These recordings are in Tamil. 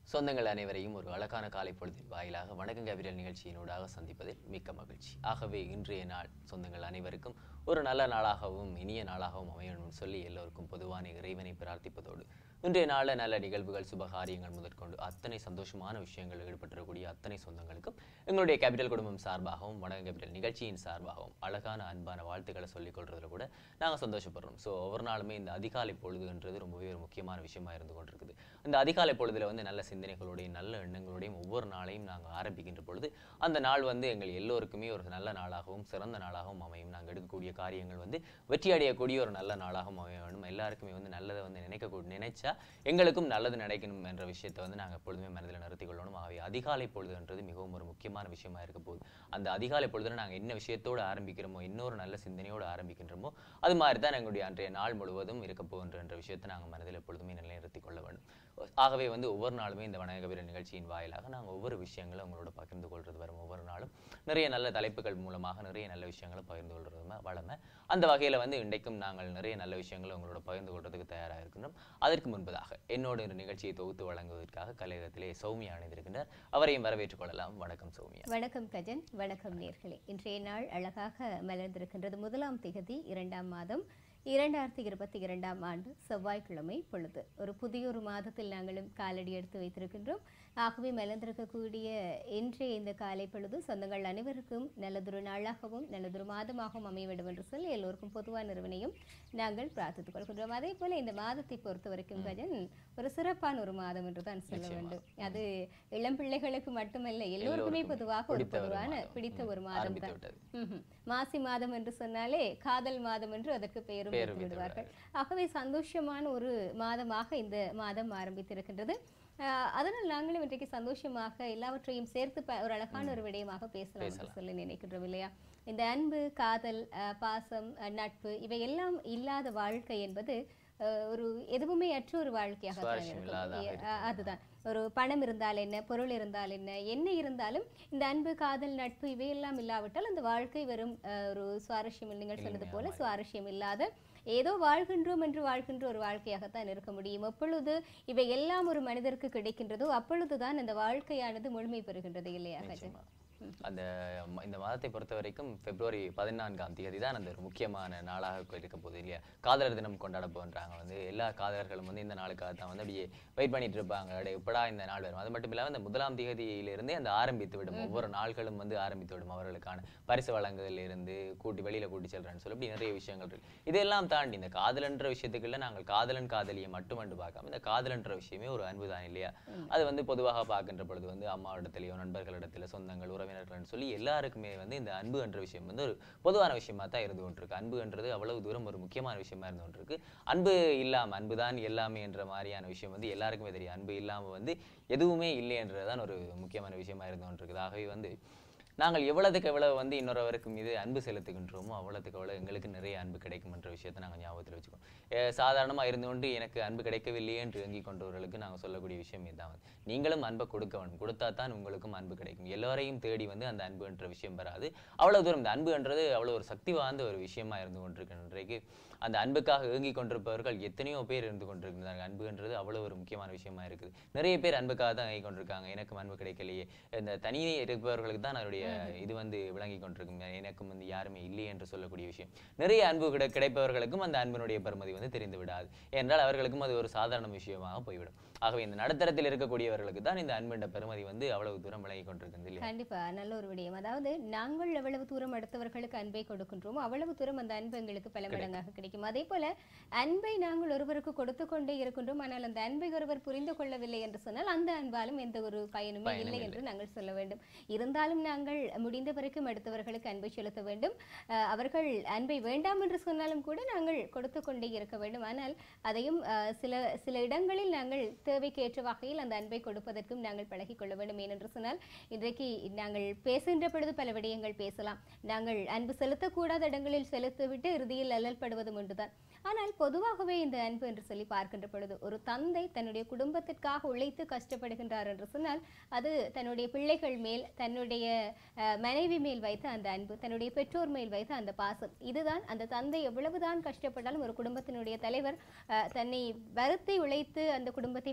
சொந்தங்கள் அனைவரையும் ஒரு அழகான காலை பொழுதின் வாயிலாக வணக்கம் கவிரல் நிகழ்ச்சியினூடாக சந்திப்பதில் மிக்க மகிழ்ச்சி ஆகவே இன்றைய நாள் சொந்தங்கள் அனைவருக்கும் ஒரு நல்ல நாளாகவும் இனிய நாளாகவும் அமையணும் சொல்லி எல்லோருக்கும் பொதுவான இறைவனை பிரார்த்திப்பதோடு இன்றைய நாளில் நல்ல நிகழ்வுகள் சுபகாரியங்கள் முதற்கொண்டு அத்தனை சந்தோஷமான விஷயங்கள் ஈடுபட்டிருக்கக்கூடிய அத்தனை சொந்தங்களுக்கும் எங்களுடைய கேபிட்டல் குடும்பம் சார்பாகவும் வணக்கம் கேபிட்டல் நிகழ்ச்சியின் சார்பாகவும் அழகான அன்பான வாழ்த்துக்களை சொல்லிக் கொள்றதுல கூட நாங்கள் சந்தோஷப்படுறோம் ஸோ ஒவ்வொரு நாளுமே இந்த அதிகாலை பொழுதுன்றது ரொம்பவே ஒரு முக்கியமான விஷயமா இருந்து கொண்டிருக்குது இந்த அதிகாலை பொழுதுல வந்து நல்ல சிந்தனைகளோடையும் நல்ல எண்ணங்களோடையும் ஒவ்வொரு நாளையும் நாங்கள் ஆரம்பிக்கின்ற பொழுது அந்த நாள் வந்து எங்கள் எல்லோருக்குமே ஒரு நல்ல நாளாகவும் சிறந்த நாளாகவும் அமையும் நாங்கள் எடுக்கக்கூடிய காரியங்கள் வந்து வெற்றி அடையக்கூடிய ஒரு நல்ல நாளாகவும் அமைய வேண்டும் எல்லாருக்குமே வந்து நல்லதை வந்து நினைக்கக்கூடிய நினைச்சா எங்களுக்கும் நல்லது நடக்கணும் என்ற விஷயத்தை வந்து நாங்கள் எப்பொழுதுமே மனதில் நிறுத்திக் கொள்ளணும் ஆகவே அதிகாலை பொழுதுன்றது மிகவும் ஒரு முக்கியமான விஷயமா இருக்க போகுது அந்த அதிகாலை பொழுதுல நாங்கள் என்ன விஷயத்தோடு ஆரம்பிக்கிறோமோ இன்னொரு நல்ல சிந்தனையோடு ஆரம்பிக்கின்றோமோ அது மாதிரி தான் எங்களுடைய அன்றைய நாள் முழுவதும் இருக்க போகின்ற என்ற விஷயத்தை நாங்கள் மனதில் எப்பொழுதுமே நிலைநிறுத்திக் கொள்ள வேண்டும் ஆகவே வந்து ஒவ்வொரு நாளுமே இந்த வணக்கவீர நிகழ்ச்சியின் வாயிலாக நாங்கள் ஒவ்வொரு விஷயங்களும் உங்களோட பகிர்ந்து கொள்றது வரும் ஒவ்வொரு நாளும் நிறைய நல்ல தலைப்புகள் மூலமாக நிறைய நல்ல விஷயங்களை பகிர்ந்து கொள்றது ம- வளமை அந்த வகையில் வந்து இன்றைக்கும் நாங்கள் நிறைய நல்ல விஷயங்களை உங்களோட பகிர்ந்து கொள்றதுக்கு தயாராக இருக்கின்றோம் அதற்கு முன்பதாக என்னோடு இந்த நிகழ்ச்சியை தொகுத்து வழங்குவதற்காக கலையகத்திலே சௌமியா அணிந்திருக்கின்றார் அவரையும் வரவேற்றுக் கொள்ளலாம் வணக்கம் சௌமியா வணக்கம் கஜன் வணக்கம் நேர்களே இன்றைய நாள் அழகாக மலர்ந்திருக்கின்றது முதலாம் திகதி இரண்டாம் மாதம் இரண்டாயிரத்தி இருபத்தி இரண்டாம் ஆண்டு செவ்வாய்க்கிழமை பொழுது ஒரு புதிய ஒரு மாதத்தில் நாங்களும் காலடி எடுத்து வைத்திருக்கின்றோம் ஆகவே மலர்ந்திருக்கக்கூடிய இன்றைய இந்த காலை பொழுது சொந்தங்கள் அனைவருக்கும் நல்லதொரு நாளாகவும் நல்லதொரு மாதமாகவும் அமைய வேண்டும் என்று சொல்லி எல்லோருக்கும் பொதுவான நிறுவனையும் நாங்கள் பிரார்த்தித்துக் கொள்கின்றோம் அதே போல இந்த மாதத்தை பொறுத்த வரைக்கும் கஜன் ஒரு சிறப்பான ஒரு மாதம் என்று தான் சொல்ல வேண்டும் அது இளம் பிள்ளைகளுக்கு மட்டுமல்ல எல்லோருக்குமே பொதுவாக ஒரு பிடித்த ஒரு பொதுவான மாதம். பிடித்த ஒரு ம். மாதம் ஆரம்பித்து தான் விட்டது. ம்ஹும். மாசி மாதம் என்று சொன்னாலே காதல் மாதம் என்று அதற்கு பெயரும் பெயர் வைத்து வைத்து விடுவார்கள் ஆகவே சந்தோஷமான ஒரு மாதமாக இந்த மாதம் ஆரம்பித்திருக்கின்றது ஆஹ் அதனால் நாங்களும் இன்றைக்கு சந்தோஷமாக எல்லாவற்றையும் சேர்த்து ப- ஒரு அழகான ஒரு விடயமாக பேசலாம் என்று சொல்லி நினைக்கின்றோம் இல்லையா இந்த அன்பு காதல் ஆஹ் பாசம் ஆஹ் நட்பு இவை எல்லாம் இல்லாத வாழ்க்கை என்பது ஆஹ் ஒரு எதுவுமே அற்ற ஒரு வாழ்க்கையாக சுவாரஸ்யம் இல்லாததாக அதுதான் ஒரு பணம் இருந்தால் என்ன பொருள் இருந்தால் என்ன என்ன இருந்தாலும் இந்த அன்பு காதல் நட்பு இவையெல்லாம் இல்லாவிட்டால் அந்த வாழ்க்கை வெறும் அஹ், ஒரு சுவாரஸ்யம் இல்லை. நீங்கள் சொன்னது போல சுவாரஸ்யம் இல்லாத ஏதோ வாழ்கின்றோம் என்று வாழ்கின்ற ஒரு வாழ்க்கையாகத்தான் இருக்க முடியும் எப்பொழுது இவை எல்லாம் ஒரு மனிதருக்கு கிடைக்கின்றதோ அப்பொழுதுதான் அந்த வாழ்க்கையானது முழுமை பெறுகின்றது இல்லையா கஜன் நிச்சயமா. அந்த ம- இந்த மாதத்தை பொறுத்த வரைக்கும் பிப்ரவரி பதினான்காம் தேதி தான் அந்த ஒரு முக்கியமான நாளாக இருக்க போகுது இல்லையா காதலர் தினம் கொண்டாட போன்றாங்க வந்து எல்லா காதலர்களும் வந்து இந்த நாளுக்காக தான் வந்து அப்படியே வெயிட் பண்ணிட்டு இருப்பாங்க அடே எப்படா இந்த நாள் வரும் அது மட்டும் இல்லாமல் இந்த முதலாம் தேதியிலிருந்தே அந்த ஆரம்பித்து விடும் ஒவ்வொரு நாட்களும் வந்து ஆரம்பித்து விடும் அவர்களுக்கான பரிசு வழங்குதலில் இருந்து கூட்டி வெளியில கூட்டி செல்றேன்னு சொல்லி இப்படி நிறைய விஷயங்கள் இருக்கு இதெல்லாம் தாண்டி இந்த காதலன்ற விஷயத்துக்குள்ள நாங்கள் காதலன் காதலியை மட்டுமன்று பார்க்காம இந்த காதலன்ற விஷயமே ஒரு அன்பு தான் இல்லையா அது வந்து பொதுவாக பார்க்கின்ற பொழுது வந்து அம்மாவிடத்திலேயோ நண்பர்களிடத்துல சொந்தங்கள் உறவினர்கள்னு சொல்லி எல்லாருக்குமே வந்து இந்த அன்பு என்ற விஷயம் வந்து ஒரு பொதுவான விஷயமா தான் இருந்து கொண்டிருக்கு அன்புன்றது அவ்வளவு தூரம் ஒரு முக்கியமான விஷயமா இருந்து கொண்டிருக்கு அன்பு இல்லாம அன்புதான் எல்லாமே என்ற மாதிரியான விஷயம் வந்து எல்லாருக்குமே தெரியும் அன்பு இல்லாம வந்து எதுவுமே இல்லை என்றதுதான் ஒரு முக்கியமான விஷயமா இருந்து கொண்டிருக்குது ஆகவே வந்து நாங்கள் எவ்வளவுக்கு எவ்வளவு வந்து இன்னொருவருக்கு மீது அன்பு செலுத்துகின்றோமோ அவ்வளவுக்கு அவ்வளவு எங்களுக்கு நிறைய அன்பு கிடைக்கும் என்ற விஷயத்தை நாங்கள் ஞாபகத்தில் வச்சுக்கோம் அஹ் சாதாரணமா இருந்து கொண்டு எனக்கு அன்பு கிடைக்கவில்லையே என்று ஏங்கிக் கொண்டவர்களுக்கு நாங்கள் சொல்லக்கூடிய விஷயம் இதுதான் வந்து. நீங்களும் அன்பை கொடுக்க வேண்டும் கொடுத்தா தான் உங்களுக்கும் அன்பு கிடைக்கும் எல்லோரையும் தேடி வந்து அந்த அன்பு என்ற விஷயம் வராது அவ்வளவு தூரம் இந்த அன்புன்றது அவ்வளவு ஒரு சக்தி வாய்ந்த ஒரு விஷயமா இருந்து கொண்டிருக்கு இன்றைக்கு அந்த அன்புக்காக ஏங்கிக் கொண்டிருப்பவர்கள் எத்தனையோ பேர் இருந்து கொண்டிருக்கிறாங்க அன்புன்றது அவ்வளவு ஒரு முக்கியமான விஷயமா இருக்குது நிறைய பேர் அன்புக்காக தான் ஏங்கிக் கொண்டிருக்காங்க எனக்கும் அன்பு கிடைக்கலையே இந்த தனியே இருப்பவர்களுக்கு தான் அதனுடைய இது வந்து விளங்கி கொண்டிருக்கும் எனக்கும் வந்து யாருமே இல்லை என்று சொல்லக்கூடிய விஷயம் நிறைய அன்பு கிடை கிடைப்பவர்களுக்கும் அந்த அன்பினுடைய பெருமதி வந்து தெரிந்து விடாது என்றால் அவர்களுக்கும் அது ஒரு சாதாரண விஷயமாக போய்விடும் ஆகவே இந்த நடுத்தரத்தில் இருக்கக்கூடியவர்களுக்கு தான் இந்த அன்பின் பெருமதி வந்து அவ்வளவு தூரம் விளங்கி கொண்டிருக்கிறது இல்லையா கண்டிப்பா நல்ல ஒரு விடயம் அதாவது நாங்கள் எவ்வளவு தூரம் அடுத்தவர்களுக்கு அன்பை கொடுக்கின்றோமோ அவ்வளவு தூரம் அந்த அன்பு எங்களுக்கு பல மடங்காக கிடைக்கும் அதே போல அன்பை நாங்கள் ஒருவருக்கு கொடுத்து கொண்டே இருக்கின்றோம் ஆனால் அந்த அன்பை ஒருவர் புரிந்து கொள்ளவில்லை என்று சொன்னால் அந்த அன்பாலும் எந்த ஒரு பயனுமே இல்லை என்று நாங்கள் சொல்ல வேண்டும் இருந்தாலும் நாங்கள் முடிந்த வரைக்கும் அடுத்தவர்களுக்கு அன்பை செலுத்த வேண்டும் அஹ், அவர்கள் அன்பை வேண்டாம் என்று சொன்னாலும் கூட நாங்கள் கொடுத்து கொண்டே இருக்க வேண்டும் ஆனால் அதையும் அஹ், சில சில இடங்களில் நாங்கள் தேவைக்கு ஏற்ற வகையில் அந்த அன்பை கொடுப்பதற்கும் நாங்கள் பழகிக் கொள்ள வேண்டும் ஏனென்று சொன்னால் இன்றைக்கு நாங்கள் பேசுகின்ற பொழுது பல விடயங்கள் பேசலாம் நாங்கள் அன்பு செலுத்தக்கூடாத இடங்களில் செலுத்திவிட்டு இறுதியில் அல்லல்படுவதும் ஒன்றுதான் ஆனால் பொதுவாகவே இந்த அன்பு என்று சொல்லி பார்க்கின்ற பொழுது ஒரு தந்தை தன்னுடைய குடும்பத்திற்காக உழைத்து கஷ்டப்படுகின்றார் என்று சொன்னால் அது தன்னுடைய பிள்ளைகள் மேல் தன்னுடைய அஹ், மனைவி மேல் வைத்த அந்த அன்பு தன்னுடைய பெற்றோர் மேல் வைத்த அந்த பாசம் இதுதான் அந்த தந்தை எவ்வளவுதான் கஷ்டப்பட்டாலும் ஒரு குடும்பத்தினுடைய தலைவர் அஹ், தன்னை வருத்தி உழைத்து அந்த குடும்பத்தை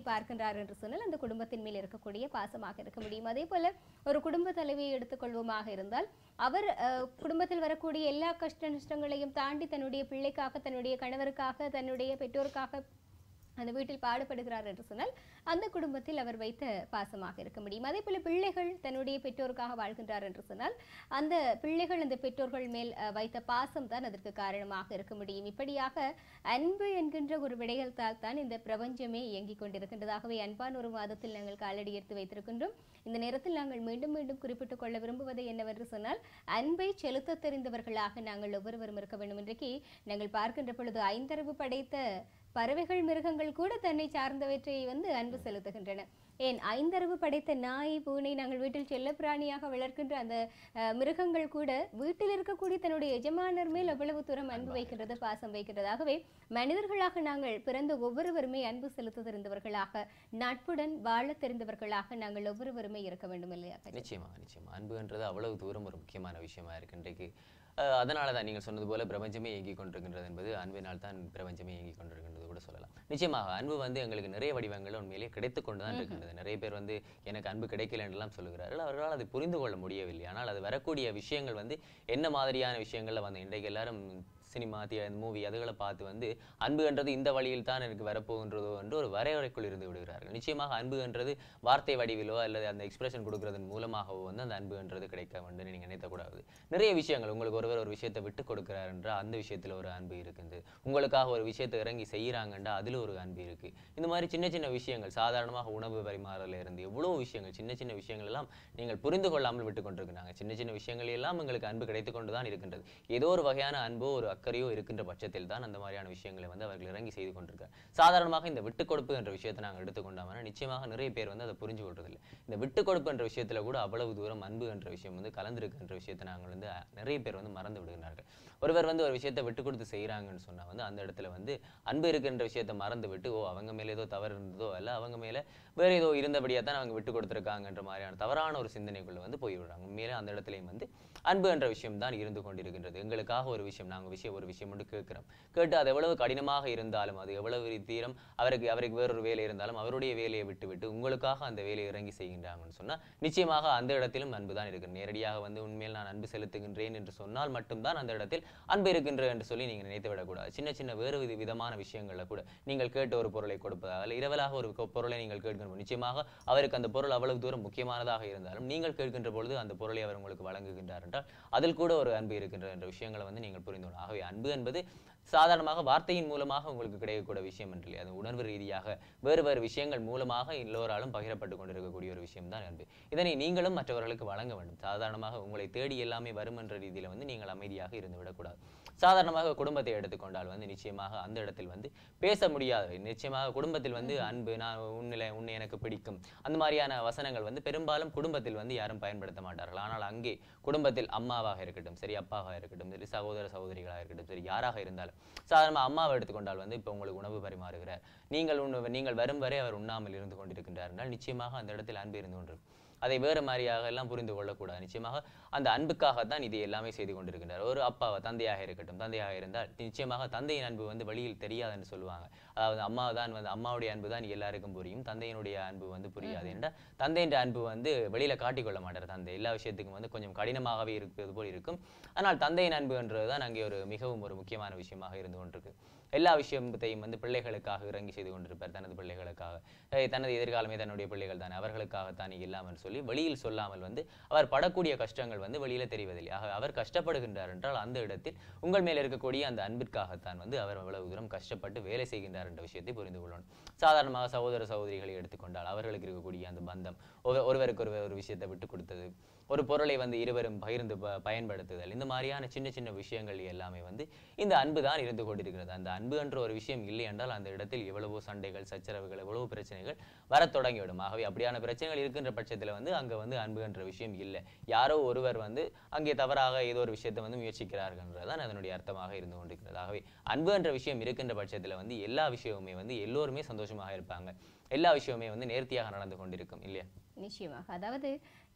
பார்க்கின்றார் என்று சொன்னால் அந்த குடும்பத்தின் மேல் இருக்கக்கூடிய பாசமாக இருக்க முடியும் அதே போல ஒரு குடும்ப தலைவியை எடுத்துக்கொள்வோமாக இருந்தால் அவர் அஹ், குடும்பத்தில் வரக்கூடிய எல்லா கஷ்ட நஷ்டங்களையும் தாண்டி தன்னுடைய பிள்ளைக்காக தன்னுடைய கணவருக்காக தன்னுடைய பெற்றோருக்காக அந்த வீட்டில் பாடுபடுகிறார் என்று சொன்னால் அந்த குடும்பத்தில் அவர் வைத்த பாசமாக இருக்க முடியும் அதே போல பிள்ளைகள் தன்னுடைய பெற்றோருக்காக வாழ்கின்றார் என்று சொன்னால் அந்த பிள்ளைகள் அந்த பெற்றோர்கள் மேல் அஹ், வைத்த பாசம் தான் அதற்கு காரணமாக இருக்க முடியும் இப்படியாக அன்பு என்கின்ற ஒரு விடயத்தால் தான் இந்த பிரபஞ்சமே இயங்கிக் கொண்டிருக்கின்றதாகவே அன்பான ஒரு மாதத்தில் நாங்கள் காலடி எடுத்து வைத்திருக்கின்றோம் இந்த நேரத்தில் நாங்கள் மீண்டும் மீண்டும் குறிப்பிட்டுக் கொள்ள விரும்புவது என்னவென்று சொன்னால் அன்பை செலுத்த தெரிந்தவர்களாக நாங்கள் ஒவ்வொருவரும் இருக்க வேண்டும் இன்றைக்கு நாங்கள் பார்க்கின்ற பொழுது ஐந்தறிவு படைத்த பறவைகள் மிருகங்கள் கூட தன்னை சார்ந்தவற்றை வந்து அன்பு செலுத்துகின்றன ஏன் ஐந்தறிவு படைத்த நாய் பூனை நாங்கள் வீட்டில் செல்லப்பிராணியாக வளர்க்கின்ற அந்த அஹ், மிருகங்கள் கூட வீட்டில் இருக்கக்கூடிய தன்னுடைய எஜமானர் மேல் எவ்வளவு தூரம் அன்பு வைக்கின்றது பாசம் வைக்கின்றதாகவே மனிதர்களாக நாங்கள் பிறந்த ஒவ்வொருவருமே அன்பு செலுத்த தெரிந்தவர்களாக நட்புடன் வாழ தெரிந்தவர்களாக நாங்கள் ஒவ்வொருவருமே இருக்க வேண்டும் இல்லையா கஜா? நிச்சயமாக நிச்சயமா அன்புன்றது அவ்வளவு தூரம் ஒரு முக்கியமான விஷயமா இருக்கு இன்றைக்கு அஹ், அதனால தான் நீங்கள் சொன்னது போல பிரபஞ்சமே இயங்கிக் கொண்டிருக்கின்றது என்பது அன்பினால் தான் பிரபஞ்சமே இயங்கிக் கொண்டிருக்கின்றது கூட சொல்லலாம் நிச்சயமாக அன்பு வந்து எங்களுக்கு நிறைய வடிவங்கள் உண்மையிலேயே கிடைத்து கொண்டு தான் இருக்கின்றது நிறைய பேர் வந்து எனக்கு அன்பு கிடைக்கல என்றெல்லாம் சொல்லுகிறார்கள் அவர்களால் அதை புரிந்து கொள்ள முடியவில்லை ஆனால் அது வரக்கூடிய விஷயங்கள் வந்து என்ன மாதிரியான விஷயங்கள்ல வந்து இன்றைக்கு எல்லாரும் சினிமா மூவி அதுகளை பார்த்து வந்து அன்புன்றது இந்த வழியில் தான் எனக்கு வரப்போகின்றதோ என்று ஒரு வரையறைக்குள் இருந்து விடுகிறார்கள் நிச்சயமாக அன்புன்றது வார்த்தை வடிவிலோ அல்லது அந்த எக்ஸ்பிரஷன் கொடுக்கறதன் மூலமாகவோ வந்து அந்த அன்புன்றது கிடைக்க வேண்டும் நீங்க நினைக்கக்கூடாது நிறைய விஷயங்கள் உங்களுக்கு ஒருவர் ஒரு விஷயத்தை விட்டு கொடுக்கிறார் என்றால் அந்த விஷயத்துல ஒரு அன்பு இருக்குது உங்களுக்காக ஒரு விஷயத்தை இறங்கி செய்யறாங்கன்றா அதுல ஒரு அன்பு இருக்கு இந்த மாதிரி சின்ன சின்ன விஷயங்கள் சாதாரணமாக உணவு பரிமாறல இருந்து எவ்வளவு விஷயங்கள் சின்ன சின்ன விஷயங்கள் எல்லாம் நீங்கள் புரிந்து கொள்ளாமல் விட்டு கொண்டிருக்கிறாங்க சின்ன சின்ன விஷயங்கள் எல்லாம் உங்களுக்கு அன்பு கிடைத்து கொண்டு தான் இருக்கின்றது ஏதோ ஒரு வகையான அன்போ ஒரு அக்கறையோ இருக்கின்ற பட்சத்தில் தான் அந்த மாதிரியான விஷயங்களை வந்து அவர்கள் இறங்கி செய்து கொண்டிருக்கார் சாதாரணமாக இந்த விட்டு கொடுப்பு என்ற விஷயத்தை நாங்கள் எடுத்துக்கொண்டாமல் நிச்சயமாக நிறைய பேர் வந்து அதை புரிஞ்சு கொள்றதில்லை இந்த விட்டு கொடுப்பு என்ற விஷயத்துல கூட அவ்வளவு தூரம் அன்பு என்ற விஷயம் வந்து கலந்திருக்கு என்ற விஷயத்தை நாங்கள் வந்து அஹ், நிறைய பேர் வந்து மறந்து விடுகிறார்கள் ஒருவர் வந்து ஒரு விஷயத்தை விட்டு கொடுத்து செய்கிறாங்கன்னு சொன்னா வந்து அந்த இடத்துல வந்து அன்பு இருக்குன்ற விஷயத்தை மறந்து விட்டு ஓ அவங்க மேல ஏதோ தவறு இருந்ததோ அல்ல அவங்க மேல வேற ஏதோ இருந்தபடியா தான் அவங்க விட்டு கொடுத்துருக்காங்கன்ற மாதிரியான தவறான ஒரு சிந்தனைக்குள்ள வந்து போய் விடுறாங்க உண்மையிலே அந்த இடத்துலையும் வந்து அன்பு என்ற விஷயம் தான் இருந்து கொண்டிருக்கின்றது எங்களுக்காக ஒரு விஷயம் நாங்கள் விஷயம் ஒரு விஷயம் மட்டும் கேட்கிறோம் கேட்டு அது எவ்வளவு கடினமாக இருந்தாலும் அது எவ்வளவு தீரம் அவருக்கு அவருக்கு வேறொரு வேலை இருந்தாலும் அவருடைய வேலையை விட்டு விட்டு உங்களுக்காக அந்த வேலையை இறங்கி செய்கின்றாங்கன்னு சொன்னா நிச்சயமாக அந்த இடத்திலும் அன்பு தான் இருக்கு நேரடியாக வந்து உண்மையில் நான் அன்பு செலுத்துகின்றேன் என்று சொன்னால் மட்டும்தான் அந்த இடத்தில் அன்பு இருக்கின்ற என்று சொல்லி நீங்க நினைத்து விடக்கூடாது சின்ன சின்ன வேறு வித விதமான விஷயங்கள்ல கூட நீங்கள் கேட்ட ஒரு பொருளை கொடுப்பதாக அல்ல இரவலாக ஒரு கொ- பொருளை நீங்கள் கேட்கின்ற நிச்சயமாக அவருக்கு அந்த பொருள் அவ்வளவு தூரம் முக்கியமானதாக இருந்தாலும் நீங்கள் கேட்கின்ற பொழுது அந்த பொருளை அவர் உங்களுக்கு வழங்குகின்றார் என்றால் அதில் கூட ஒரு அன்பு இருக்கின்ற என்ற விஷயங்களை வந்து நீங்கள் புரிந்து கொள்ளணும் ஆகவே அன்பு என்பது சாதாரணமாக வார்த்தையின் மூலமாக உங்களுக்கு கிடைக்கக்கூடிய விஷயம் என்று இல்லை அது உணர்வு ரீதியாக வேறு வேறு விஷயங்கள் மூலமாக எல்லோராலும் பகிரப்பட்டு கொண்டிருக்கக்கூடிய ஒரு விஷயம் தான் அன்பு இதனை நீங்களும் மற்றவர்களுக்கு வழங்க வேண்டும் சாதாரணமாக உங்களை தேடி எல்லாமே வரும் என்ற ரீதியில வந்து நீங்கள் அமைதியாக இருந்து விடக்கூடாது சாதாரணமாக குடும்பத்தை எடுத்துக்கொண்டால் வந்து நிச்சயமாக அந்த இடத்தில் வந்து பேச முடியாது நிச்சயமாக குடும்பத்தில் வந்து அன்பு நான் உன்னில உன்னை எனக்கு பிடிக்கும் அந்த மாதிரியான வசனங்கள் வந்து பெரும்பாலும் குடும்பத்தில் வந்து யாரும் பயன்படுத்த மாட்டார்கள் ஆனால் அங்கே குடும்பத்தில் அம்மாவாக இருக்கட்டும் சரி அப்பாவாக இருக்கட்டும் சரி சகோதர சகோதரிகளாக இருக்கட்டும் சரி யாராக இருந்தாலும் சாதாரண அம்மாவை எடுத்துக்கொண்டால் வந்து இப்போ உங்களுக்கு உணவு பரிமாறுகிறார் நீங்கள் உண்ண நீங்கள் வரும் வரை அவர் உண்ணாமல் இருந்து கொண்டிருக்கின்றார் என்றால் நிச்சயமாக அந்த இடத்தில் அன்பு இருந்து கொண்டிருக்கும் அதை வேறு மாதிரியாக எல்லாம் புரிந்து கொள்ளக்கூடாது நிச்சயமாக அந்த அன்புக்காகத்தான் இது எல்லாமே செய்து கொண்டிருக்கின்றார் ஒரு அப்பாவை தந்தையாக இருக்கட்டும் தந்தையாக இருந்தால் நிச்சயமாக தந்தையின் அன்பு வந்து வெளியில் தெரியாதுன்னு சொல்லுவாங்க அதாவது அம்மா தான் வந்து அம்மாவுடைய அன்பு தான் எல்லாருக்கும் புரியும் தந்தையினுடைய அன்பு வந்து புரியாது என்றால் தந்தையின் அன்பு வந்து வெளியில காட்டிக்கொள்ள மாட்டார் தந்தை எல்லா விஷயத்துக்கும் வந்து கொஞ்சம் கடினமாகவே இருப்பது போல் இருக்கும் ஆனால் தந்தையின் அன்புன்றது தான் அங்கே ஒரு மிகவும் ஒரு முக்கியமான விஷயமாக இருந்து கொண்டிருக்கு எல்லா விஷயத்தையும் வந்து பிள்ளைகளுக்காக இறங்கி செய்து கொண்டிருப்பார் தனது பிள்ளைகளுக்காக அஹ் தனது எதிர்காலமே தன்னுடைய பிள்ளைகள் தான் அவர்களுக்காகத்தான் இல்லாமல் சொல்லி வெளியில் சொல்லாமல் வந்து அவர் படக்கூடிய கஷ்டங்கள் வந்து வெளியில தெரிவதில்லை ஆக அவர் கஷ்டப்படுகின்றார் என்றால் அந்த இடத்தில் உங்கள் மேல் இருக்கக்கூடிய அந்த அன்பிற்காகத்தான் வந்து அவர் அவ்வளவு தூரம் கஷ்டப்பட்டு வேலை செய்கின்றார் என்ற விஷயத்தை புரிந்து கொள்ளணும் சாதாரணமாக சகோதர சகோதரிகளை எடுத்துக்கொண்டால் அவர்களுக்கு இருக்கக்கூடிய அந்த பந்தம் ஒருவர் ஒருவருக்கு ஒருவர் ஒரு விஷயத்தை விட்டு கொடுத்தது ஒரு பொருளை வந்து இருவரும் பகிர்ந்து ப- பயன்படுத்துதல் இந்த மாதிரியான சின்ன சின்ன விஷயங்கள் எல்லாமே வந்து இந்த அன்பு தான் இருந்து கொண்டிருக்கிறது அந்த அன்பு என்ற ஒரு விஷயம் இல்லை என்றால் அந்த இடத்தில் எவ்வளவோ சண்டைகள் சச்சரவுகள் எவ்வளவோ பிரச்சனைகள் வரத் தொடங்கிவிடும் ஆகவே அப்படியான பிரச்சனைகள் இருக்கின்ற பட்சத்தில் வந்து அங்க வந்து அன்பு என்ற விஷயம் இல்லை யாரோ ஒருவர் வந்து அங்கே தவறாக ஏதோ ஒரு விஷயத்தை வந்து முயற்சிக்கிறார்கள்ன்றதுதான் அதனுடைய அர்த்தமாக இருந்து கொண்டிருக்கிறது ஆகவே அன்பு என்ற விஷயம் இருக்கின்ற பட்சத்தில் வந்து எல்லா விஷயமுமே வந்து எல்லோருமே சந்தோஷமாக இருப்பாங்க எல்லா விஷயமுமே வந்து நேர்த்தியாக நடந்து கொண்டிருக்கும் இல்லையா நிச்சயமாக அதாவது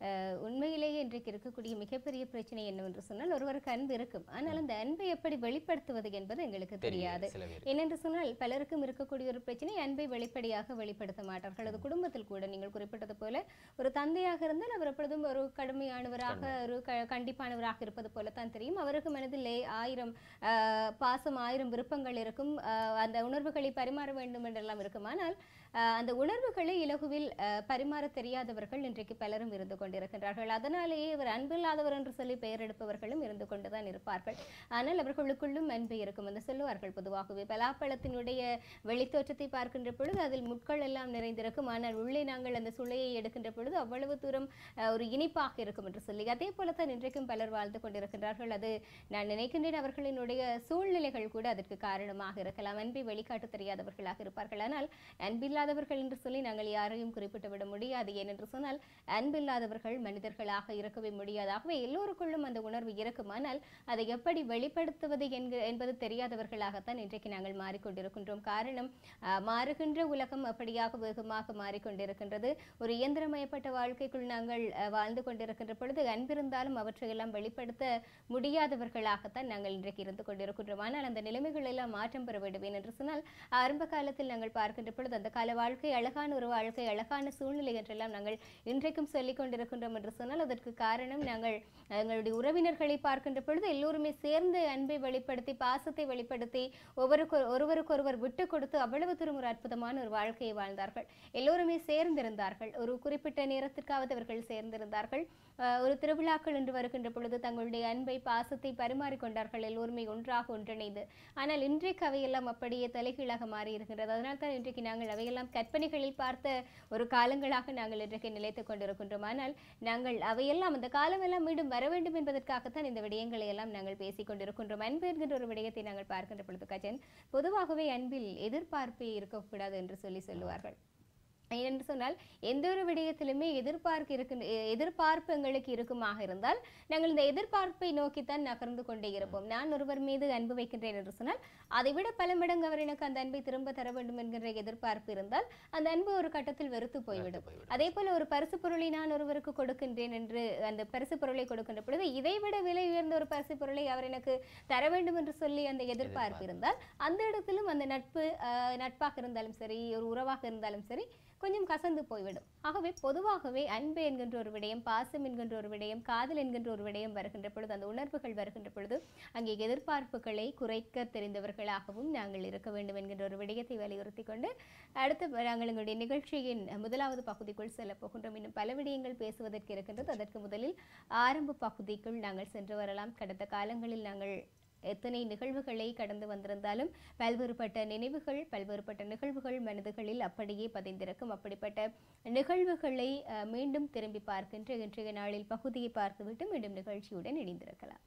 அஹ், உண்மையிலேயே இன்றைக்கு இருக்கக்கூடிய மிகப்பெரிய பிரச்சனை என்னவென்று சொன்னால் ஒருவருக்கு அன்பு இருக்கும் ஆனால் அந்த அன்பை எப்படி வெளிப்படுத்துவது என்பது எங்களுக்கு தெரியாது சில பேர் ஏனென்று சொன்னால் பலருக்கும் இருக்கக்கூடிய ஒரு பிரச்சனை அன்பை வெளிப்படையாக வெளிப்படுத்த மாட்டார்கள் அது குடும்பத்தில் கூட நீங்கள் குறிப்பிட்டது போல ஒரு தந்தையாக இருந்தால் அவர் எப்பொழுதும் ஒரு கடுமையானவராக ஒரு க கண்டிப்பானவராக இருப்பது போலத்தான் தெரியும் அவருக்கு மனதிலே ஆயிரம் ஆஹ், பாசம் ஆயிரம் விருப்பங்கள் இருக்கும் ஆஹ், அந்த உணர்வுகளை பரிமாற வேண்டும் என்றெல்லாம் இருக்கும் ஆனால் ஆஹ், அந்த உணர்வுகளை இலகுவில் ஆஹ், பரிமாற தெரியாதவர்கள் இன்றைக்கு பலரும் இருந்து கொண்டிருக்கின்றார்கள் அதனாலேயே இவர் அன்பில்லாதவர் என்று சொல்லி பெயர் எடுப்பவர்களும் இருந்து கொண்டுதான் இருப்பார்கள் ஆனால் அவர்களுக்குள்ளும் அன்பு இருக்கும் என்று சொல்லுவார்கள் பொதுவாகவே பலாப்பழத்தினுடைய வெளித்தோற்றத்தை பார்க்கின்ற பொழுது அதில் முட்கள் எல்லாம் நிறைந்திருக்கும் ஆனால் உள்ளே நாங்கள் அந்த சுளையை எடுக்கின்ற பொழுது அவ்வளவு தூரம் அஹ், ஒரு இனிப்பாக இருக்கும் என்று சொல்லி அதே போலத்தான் இன்றைக்கும் பலர் வாழ்ந்து கொண்டிருக்கின்றார்கள் அது நான் நினைக்கின்றேன் அவர்களினுடைய சூழ்நிலைகள் கூட அதற்கு காரணமாக இருக்கலாம் அன்பை வெளிக்காட்ட தெரியாதவர்களாக இருப்பார்கள் ஆனால் அன்பில்லாதவர்கள் என்று சொல்லி நாங்கள் யாரையும் குறிப்பிட்டு விட முடியாது ஏனென்று சொன்னால் அன்பில்லாதவர்கள் மனிதர்களாக இருக்கவே முடியாது ஆகவே எல்லோருக்குள்ளும் அந்த உணர்வு இருக்கும் ஆனால் அதை எப்படி வெளிப்படுத்துவது என்க என்பது தெரியாதவர்களாகத்தான் இன்றைக்கு நாங்கள் மாறிக்கொண்டிருக்கின்றோம் காரணம் ஆஹ், மாறுகின்ற உலகம் அப்படியாக வேகமாக மாறிக்கொண்டிருக்கின்றது ஒரு இயந்திரமயப்பட்ட வாழ்க்கைக்குள் நாங்கள் ஆஹ், வாழ்ந்து கொண்டிருக்கின்ற பொழுது அன்பிருந்தாலும் அவற்றையெல்லாம் வெளிப்படுத்த முடியாதவர்களாகத்தான் நாங்கள் இன்றைக்கு இருந்து கொண்டிருக்கின்றோம் ஆனால் அந்த நிலைமைகள் எல்லாம் மாற்றம் பெற வேண்டும் என்று சொன்னால் ஆரம்ப காலத்தில் நாங்கள் பார்க்கின்ற பொழுது அந்த கால வாழ்க்கை அழகான ஒரு வாழ்க்கை அழகான சூழ்நிலை என்றெல்லாம் நாங்கள் இன்றைக்கும் சொல்லிக் கொண்டிருக்கின்றோம் என்று சொன்னால் அதற்கு காரணம் நாங்கள் எங்களுடைய உறவினர்களை பார்க்கின்ற பொழுது எல்லோருமே சேர்ந்து அன்பை வெளிப்படுத்தி பாசத்தை வெளிப்படுத்தி ஒவ்வொருக்கு ஒருவருக்கொருவர் விட்டு கொடுத்து அவ்வளவு தூரம் ஒரு அற்புதமான ஒரு வாழ்க்கையை வாழ்ந்தார்கள் எல்லோருமே சேர்ந்திருந்தார்கள் ஒரு குறிப்பிட்ட நேரத்திற்காவது அவர்கள் சேர்ந்திருந்தார்கள் அஹ், ஒரு திருவிழாக்கள் என்று வருகின்ற பொழுது தங்களுடைய அன்பை பாசத்தை பரிமாறிக்கொண்டார்கள் எல்லோருமே ஒன்றாக ஒன்றிணைந்து ஆனால் இன்றைக்கு அவையெல்லாம் அப்படியே தலைகீழாக மாறி இருக்கின்றது அதனால் தான் இன்றைக்கு நாங்கள் அவையெல்லாம் கற்பனைகளில் பார்த்த ஒரு காலங்களாக நாங்கள் இன்றைக்கு நிலைத்துக் கொண்டிருக்கின்றோம் ஆனால் நாங்கள் அவையெல்லாம் அந்த காலமெல்லாம் மீண்டும் வர வேண்டும் என்பதற்காகத்தான் இந்த விடயங்களை எல்லாம் நாங்கள் பேசிக் கொண்டிருக்கின்றோம் அன்பு என்கின்ற ஒரு விடயத்தை நாங்கள் பார்க்கின்ற பொழுது கஜன் பொதுவாகவே அன்பில் எதிர்பார்ப்பே இருக்கக்கூடாது என்று சொல்லி சொல்லுவார்கள் ஏனென்று சொன்னால் எந்த ஒரு விடயத்திலுமே எதிர்பார்க்க இருக்கின்ற எ- எதிர்பார்ப்பு எங்களுக்கு இருக்குமாக இருந்தால் நாங்கள் இந்த எதிர்பார்ப்பை நோக்கித்தான் நகர்ந்து கொண்டே இருப்போம் நான் ஒருவர் மீது அன்பு வைக்கின்றேன் என்று சொன்னால் அதை விட பல மடங்கு அவர் எனக்கு அந்த அன்பை திரும்ப தர வேண்டும் என்கின்ற எதிர்பார்ப்பு இருந்தால் அந்த அன்பு ஒரு கட்டத்தில் வெறுத்து போய்விடும் போய்விடும். அதே போல ஒரு பரிசு பொருளை நான் ஒருவருக்கு கொடுக்கின்றேன் என்று அந்த பரிசு பொருளை கொடுக்கின்ற பொழுது இதை விட விலை உயர்ந்த ஒரு பரிசு பொருளை அவர் எனக்கு தர வேண்டும் என்று சொல்லி அந்த எதிர்பார்ப்பு இருந்தால் அந்த இடத்திலும் அந்த நட்பு ஆஹ், நட்பாக இருந்தாலும் சரி ஒரு உறவாக இருந்தாலும் சரி கொஞ்சம் கசந்து போய்விடும் ஆகவே பொதுவாகவே அன்பு என்கின்ற ஒரு விடயம் பாசம் என்கின்ற ஒரு விடயம் காதல் என்கின்ற ஒரு விடயம் வருகின்ற பொழுது அந்த உணர்வுகள் வருகின்ற பொழுது அங்கே எதிர்பார்ப்புகளை குறைக்க தெரிந்தவர்களாகவும் நாங்கள் இருக்க வேண்டும் என்கின்ற ஒரு விடயத்தை வலியுறுத்தி கொண்டு அடுத்து நாங்கள் எங்களுடைய நிகழ்ச்சியின் முதலாவது பகுதிக்குள் செல்ல போகின்றோம் இன்னும் பல விடயங்கள் பேசுவதற்கு இருக்கின்றது அதற்கு முதலில் ஆரம்ப பகுதிக்குள் நாங்கள் சென்று வரலாம் கடந்த காலங்களில் நாங்கள் எத்தனை நிகழ்வுகளை கடந்து வந்திருந்தாலும் பல்வேறுபட்ட நினைவுகள் பல்வேறுபட்ட நிகழ்வுகள் மனதுகளில் அப்படியே பதிந்திருக்கும் அப்படிப்பட்ட நிகழ்வுகளை அஹ், மீண்டும் திரும்பி பார்க்கின்ற இன்றைய நாளில் பகுதியை பார்த்துவிட்டு மீண்டும் நிகழ்ச்சியுடன் இணைந்திருக்கலாம்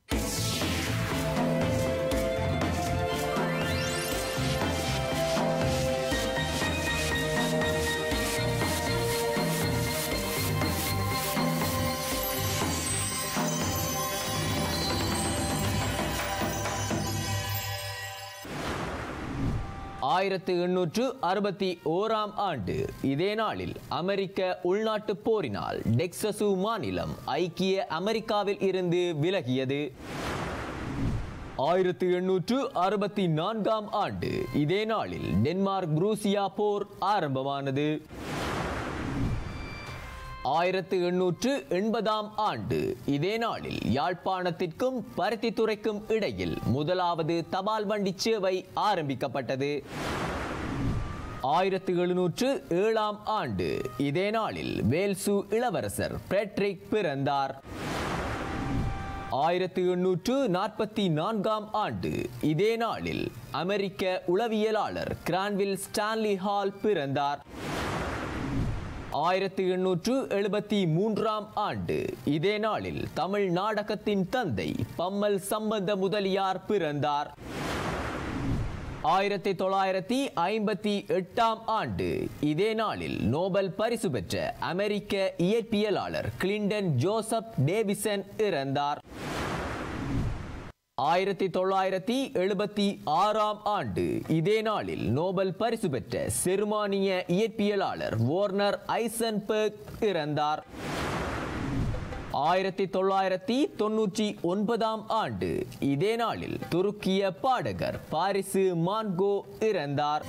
ஆயிரத்து எண்ணூற்று அறுபத்தி ஓராம் ஆண்டு இதே நாளில் அமெரிக்க உள்நாட்டு போரினால் டெக்சசு மாநிலம் ஐக்கிய அமெரிக்காவில் இருந்து விலகியது ஆயிரத்து எண்ணூற்று அறுபத்தி நான்காம் ஆண்டு இதே நாளில் டென்மார்க் புரூசியா போர் ஆரம்பமானது ஆயிரத்து எண்ணூற்று எண்பதாம் ஆண்டு இதே நாளில் யாழ்ப்பாணத்திற்கும் பருத்தித்துறைக்கும் இடையில் முதலாவது தபால் வண்டி சேவை ஆரம்பிக்கப்பட்டது ஆயிரத்து எழுநூற்று ஏழாம் ஆண்டு இதே நாளில் வேல்சு இளவரசர் பெட்ரிக் பிறந்தார் ஆயிரத்து எண்ணூற்று நாற்பத்தி நான்காம் ஆண்டு இதே நாளில் அமெரிக்க உளவியலாளர் கிரான்வில் ஸ்டான்லி ஹால் பிறந்தார் ஆயிரத்தி எண்ணூற்று எழுபத்தி மூன்றாம் ஆண்டு இதே நாளில் தமிழ் நாடகத்தின் தந்தை பம்மல் சம்பந்த முதலியார் பிறந்தார் ஆயிரத்தி தொள்ளாயிரத்தி ஐம்பத்தி எட்டாம் ஆண்டு இதே நாளில் நோபல் பரிசு பெற்ற அமெரிக்க இயற்பியலாளர் கிளின்டன் ஜோசப் டேவிசன் இறந்தார் ஆயிரத்தி தொள்ளாயிரத்தி எழுபத்தி ஆறாம் ஆண்டு இதே நாளில் நோபல் பரிசு பெற்ற செருமானிய இயற்பியலாளர் வோர்னர் ஐசன்பர்க் இறந்தார் ஆயிரத்தி தொள்ளாயிரத்தி தொன்னூற்றி ஒன்பதாம் ஆண்டு இதே நாளில் துருக்கிய பாடகர் பாரிசு மான்கோ இறந்தார்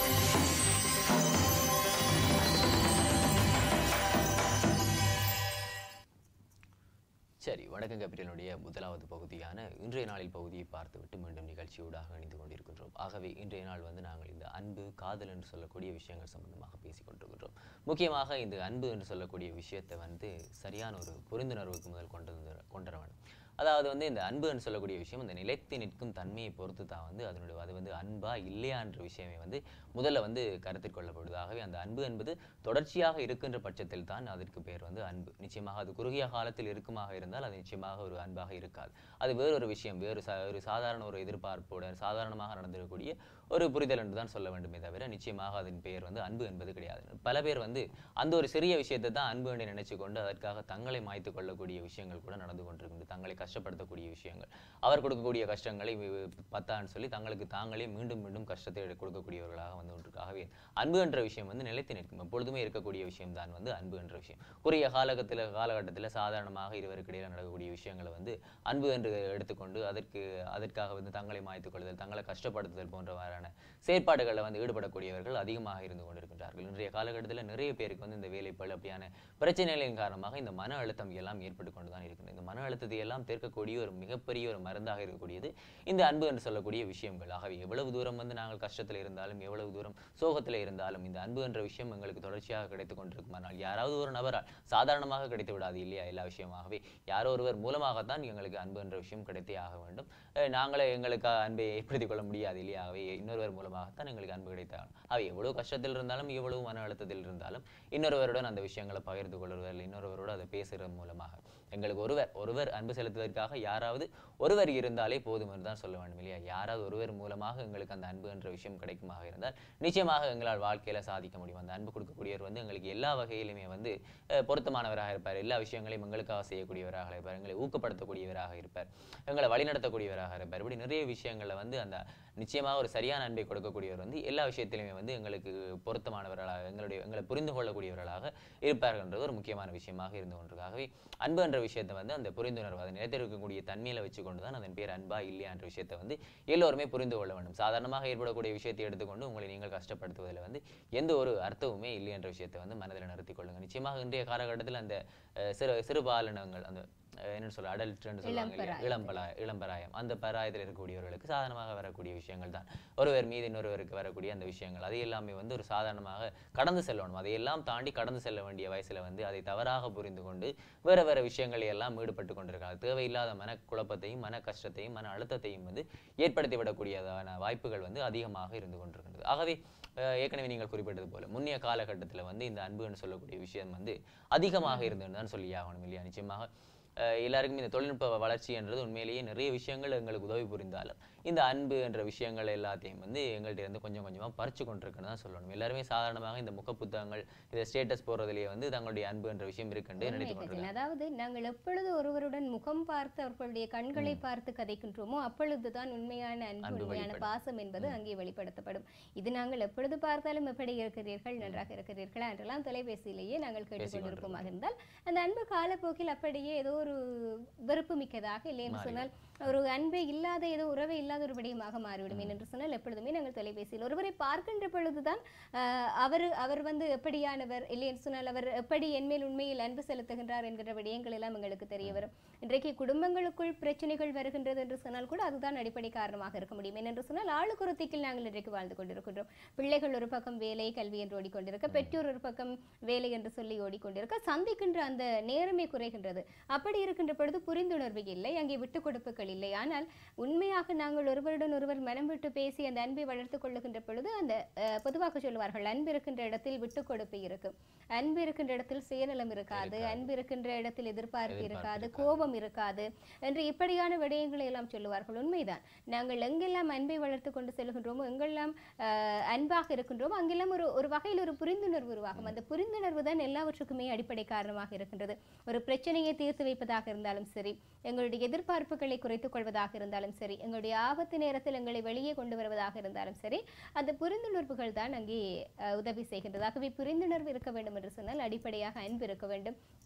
சரி வணக்கம் கபிரனுடைய முதலாவது பகுதியான இன்றைய நாளில் பகுதியை பார்த்துவிட்டு மீண்டும் நிகழ்ச்சியூடாக இணைந்து கொண்டிருக்கின்றோம் ஆகவே இன்றைய நாள் வந்து நாங்கள் இந்த அன்பு காதல் என்று சொல்லக்கூடிய விஷயங்கள் சம்பந்தமாக பேசிக் கொண்டிருக்கின்றோம் முக்கியமாக இந்த அன்பு என்று சொல்லக்கூடிய விஷயத்தை வந்து சரியான ஒரு புரிந்துணர்வுக்கு முதல் கொண்டு வந்து கொண்டு வர வேண்டும் அதாவது வந்து இந்த அன்பு என்று சொல்லக்கூடிய விஷயம் அந்த நிலைத்து நிற்கும் தன்மையை பொறுத்து தான் வந்து அதனுடைய அது வந்து அன்பா இல்லையா என்ற விஷயமே வந்து முதல்ல வந்து கருத்தில் கொள்ளப்படுது ஆகவே அந்த அன்பு என்பது தொடர்ச்சியாக இருக்கின்ற பட்சத்தில் தான் அதற்கு பேர் வந்து அன்பு நிச்சயமாக அது குறுகிய காலத்தில் இருக்குமாக இருந்தால் அது நிச்சயமாக ஒரு அன்பாக இருக்காது அது வேறொரு விஷயம் வேறு சா ஒரு சாதாரண ஒரு எதிர்பார்ப்போட சாதாரணமாக நடந்திருக்கக்கூடிய ஒரு புரிதல் என்று தான் சொல்ல வேண்டுமே தவிர நிச்சயமாக அதன் பெயர் வந்து அன்பு என்பது கிடையாது பல பேர் வந்து அந்த ஒரு சிறிய விஷயத்தை தான் அன்பு என்று நினைச்சு கொண்டு அதற்காக தங்களை மாய்த்து கொள்ளக்கூடிய விஷயங்கள் கூட நடந்து கொண்டிருக்கின்றது தங்களை கஷ்டப்படுத்தக்கூடிய விஷயங்கள் அவர் கொடுக்கக்கூடிய கஷ்டங்களை வி- பத்தான்னு சொல்லி தங்களுக்கு தாங்களே மீண்டும் மீண்டும் கஷ்டத்தை கொடுக்கக்கூடியவர்களாக வந்து கொண்டிருக்காகவே அன்பு என்ற விஷயம் வந்து நிலைத்து நிற்கும் எப்பொழுதுமே இருக்கக்கூடிய விஷயம் தான் வந்து அன்பு என்ற விஷயம் குறுகிய காலகட்டத்தில் காலகட்டத்தில் சாதாரணமாக இருவருக்கு இடையில நடக்கக்கூடிய விஷயங்களை வந்து அன்பு என்று எடுத்துக்கொண்டு அதற்கு அதற்காக வந்து தங்களை மாய்த்துக் கொள்ளுதல் தங்களை கஷ்டப்படுத்துதல் போன்றவாறான செயற்பாடுகளில் வந்து ஈடுபடக்கூடியவர்கள் அதிகமாக இருந்து கொண்டிருக்கின்றார்கள் இன்றைய காலகட்டத்தில் நிறைய பேருக்கு வந்து இந்த வேலைப்பள் அப்படியான பிரச்சனைகளின் காரணமாக இந்த மன அழுத்தம் எல்லாம் ஏற்பட்டு கொண்டு தான் இருக்கின்றது இந்த மன அழுத்தத்தை எல்லாம் தீர்க்கக்கூடிய ஒரு மிகப்பெரிய ஒரு மருந்தாக இருக்கக்கூடியது இந்த அன்பு என்று சொல்லக்கூடிய விஷயங்கள் ஆகவே எவ்வளவு தூரம் வந்து நாங்கள் கஷ்டத்தில் இருந்தாலும் எவ்வளவு தூரம் சோகத்தில் இருந்தாலும் இந்த அன்பு என்ற விஷயம் எங்களுக்கு தொடர்ச்சியாக கிடைத்து கொண்டிருக்குமானால் யாராவது ஒரு நபரால் சாதாரணமாக கிடைத்து விடாது இல்லையா எல்லா விஷயமாகவே யாரோ ஒருவர் மூலமாகத்தான் எங்களுக்கு அன்பு என்ற விஷயம் கிடைத்தே ஆக வேண்டும் அஹ் நாங்களே எங்களுக்கு அன்பை ஏற்படுத்திக் கொள்ள முடியாது இல்லையா ஆகவே இன்னொருவர் மூலமாகத்தான் எங்களுக்கு அன்பு கிடைத்தாலும் அவை எவ்வளவு கஷ்டத்தில் இருந்தாலும் எவ்வளவு மன அழுத்தத்தில் இருந்தாலும் இன்னொருவருடன் அந்த விஷயங்களை பகிர்ந்து கொள்வதில் இன்னொருவரோடு அதை பேசுகிறது மூலமாக எங்களுக்கு ஒருவர் ஒருவர் அன்பு செலுத்துவதற்காக யாராவது ஒருவர் இருந்தாலே போதும் என்று தான் சொல்ல வேண்டும் இல்லையா யாராவது ஒருவர் மூலமாக எங்களுக்கு அந்த அன்பு என்ற விஷயம் கிடைக்குமாக இருந்தால் நிச்சயமாக எங்களால் வாழ்க்கையில சாதிக்க முடியும் அந்த அன்பு கொடுக்கக்கூடியவர் வந்து எங்களுக்கு எல்லா வகையிலுமே வந்து அஹ், பொருத்தமானவராக இருப்பார் எல்லா விஷயங்களையும் எங்களுக்காக செய்யக்கூடியவராக இருப்பார் எங்களை ஊக்கப்படுத்தக்கூடியவராக இருப்பார் எங்களை வழிநடத்தக்கூடியவராக இருப்பார் இப்படி நிறைய விஷயங்கள்ல வந்து அந்த நிச்சயமாக ஒரு சரியான அன்பை கொடுக்கக்கூடியவர் வந்து எல்லா விஷயத்திலுமே வந்து எங்களுக்கு பொருத்தமானவர்களாக எங்களுடைய எங்களை புரிந்து கொள்ளக்கூடியவர்களாக இருப்பார்கள்ன்றது ஒரு முக்கியமான விஷயமாக இருந்து கொண்டிருக்காகவே அன்பு என்ற விஷயத்தை வந்து அந்த புரிந்துணர்வு அதை நிலைத்திருக்கக்கூடிய தன்மையில வச்சுக்கொண்டு தான் அதன் பேர் அன்பா இல்லையா என்ற விஷயத்தை வந்து எல்லோருமே புரிந்து கொள்ள வேண்டும் சாதாரணமாக ஏற்படக்கூடிய விஷயத்தை எடுத்துக்கொண்டு உங்களை நீங்கள் கஷ்டப்படுத்துவதில் வந்து எந்த ஒரு அர்த்தமுமே இல்லை என்ற விஷயத்தை வந்து மனதில் நிறுத்திக் கொள்ளுங்க நிச்சயமாக இன்றைய காலகட்டத்தில் அந்த அஹ், சிறு சிறு பாலினங்கள் அந்த அஹ், என்ன சொல்ல அடல்ட் சொல்லுவாங்க இல்லையா? இளம்பராயம். இளம்பலா இளம்பராயம் அந்த பராயத்தில் இருக்கக்கூடியவர்களுக்கு சாதாரணமாக வரக்கூடிய விஷயங்கள் தான் ஒருவர் மீது இன்னொருவருக்கு வரக்கூடிய அந்த விஷயங்கள் அது எல்லாமே வந்து ஒரு சாதாரணமாக கடந்து செல்லணும் அதையெல்லாம் தாண்டி கடந்து செல்ல வேண்டிய வயசுல வந்து அதை தவறாக புரிந்து கொண்டு வேற வேற விஷயங்களை எல்லாம் ஈடுபட்டு கொண்டிருக்காங்க தேவையில்லாத மன குழப்பத்தையும் மன கஷ்டத்தையும் மன அழுத்தத்தையும் வந்து ஏற்படுத்தி விடக்கூடியதான வாய்ப்புகள் வந்து அதிகமாக இருந்து கொண்டிருக்கின்றது ஆகவே அஹ், ஏற்கனவே நீங்கள் குறிப்பிட்டது போல முன்னைய காலகட்டத்தில் வந்து இந்த அன்புன்னு சொல்லக்கூடிய விஷயம் வந்து அதிகமாக இருந்ததுன்னு தான் சொல்லி ஆகணும் இல்லையா நிச்சயமாக அஹ் எல்லாருக்குமே இந்த தொழில்நுட்ப வளர்ச்சி என்றது உண்மையிலேயே நிறைய விஷயங்கள் எங்களுக்கு உதவி புரிந்தாலும் இந்த அன்பு என்ற விஷயங்கள் எல்லாத்தையும் வந்து எங்கள்கிட்ட இருந்து கொஞ்சம் கொஞ்சமா பறிச்சு கொண்டிருக்குன்னு தான் சொல்லணும் எல்லாருமே சாதாரணமாக இந்த முக புத்தகங்கள் இந்த ஸ்டேட்டஸ் போடுறதுலேயே வந்து தங்களுடைய அன்பு என்ற விஷயம் இருக்குன்னு உண்மை நினைத்து கஜன். கொண்டிருக்காங்க அதாவது நாங்கள் எப்பொழுது ஒருவருடன் முகம் பார்த்து அவர்களுடைய கண்களை பார்த்து கதைக்கின்றோமோ அப்பொழுதுதான் உண்மையான அன்பு அன்பு உண்மையான வெளிப்படும். பாசம் என்பது அங்கே வெளிப்படுத்தப்படும் இது நாங்கள் எப்பொழுது பார்த்தாலும் எப்படி இருக்கிறீர்கள் நன்றாக இருக்கிறீர்களா என்றெல்லாம் தொலைபேசியிலேயே நாங்கள் கேட்டுக்கொண்டிருப்போமாக இருந்தால் அந்த அன்பு காலப்போக்கில் அப்படியே ஏதோ ஒரு வெறுப்பு மிக்கதாக இல்லை என்று சொன்னால் ஒரு அன்பே இல்லாத ஏதோ உறவே இல்லாத ஒரு விடயமாக மாறிவிடும் என்று சொன்னால் எப்பொழுதுமே நாங்கள் தொலைபேசியில் ஒருவரை பார்க்கின்ற பொழுதுதான் ஆஹ், அவர் அவர் வந்து எப்படியானவர் இல்லை என்று சொன்னால் அவர் எப்படி என்மேல் உண்மையில் அன்பு செலுத்துகின்றார் என்கிற விடயங்கள் எல்லாம் எங்களுக்கு தெரிய வரும் இன்றைக்கு குடும்பங்களுக்குள் பிரச்சனைகள் வருகின்றது என்று சொன்னால் கூட அதுதான் அடிப்படை காரணமாக இருக்க முடியும் ஏனென்று சொன்னால் ஆளுக்கு ஒரு திக்கில் நாங்கள் இன்றைக்கு வாழ்ந்து கொண்டிருக்கின்றோம் பிள்ளைகள் ஒரு பக்கம் வேலை கல்வி என்று ஓடிக்கொண்டிருக்க பெற்றோர் ஒரு பக்கம் வேலை என்று சொல்லி ஓடிக்கொண்டிருக்க சந்திக்கின்ற அந்த நேரமே குறைகின்றது அப்படி இருக்கின்ற பொழுது புரிந்துணர்வு இல்லை அங்கே விட்டுக் கொடுப்புகள் இல்லை ஆனால் உண்மையாக நாங்கள் ஒருவருடன் ஒருவர் மனம் விட்டு பேசி அந்த அன்பை வளர்த்துக் கொள்ளுகின்ற பொழுது அந்த அஹ், பொதுவாக சொல்லுவார்கள் அன்பு இருக்கின்ற இடத்தில் விட்டுக் கொடுப்பு இருக்கும் அன்பு இருக்கின்ற இடத்தில் சுயநலம் இருக்காது அன்பு இருக்கின்ற இடத்தில் எதிர்பார்ப்பு இருக்காது கோபம் இருக்காது என்று இப்படியான விடயங்களை எல்லாம் சொல்லுவார்கள் உண்மைதான் நாங்கள் எங்கெல்லாம் அன்பை வளர்த்து கொண்டு செல்கின்றோமோ எங்கெல்லாம் அஹ், அன்பாக இருக்கின்றோமோ அங்கெல்லாம் ஒரு ஒரு வகையில் ஒரு புரிந்துணர்வு உருவாகும் அந்த புரிந்துணர்வு தான் எல்லாவற்றுக்குமே அடிப்படை காரணமாக இருக்கின்றது ஒரு பிரச்சனையை தீர்த்து வைப்பதாக இருந்தாலும் சரி எங்களுடைய எதிர்பார்ப்புகளை குறைத்துக் கொள்வதாக இருந்தாலும் சரி எங்களுடைய ஆபத்து நேரத்தில் எங்களை வெளியே கொண்டு வருவதாக இருந்தாலும் சரி அந்த புரிந்துணர்வுகள் தான் அங்கே அஹ், உதவி செய்கின்றது ஆகவே புரிந்துணர்வு இருக்க வேண்டும் என்று சொன்னால் அடிப்படையாக அன்பு இருக்க வேண்டும்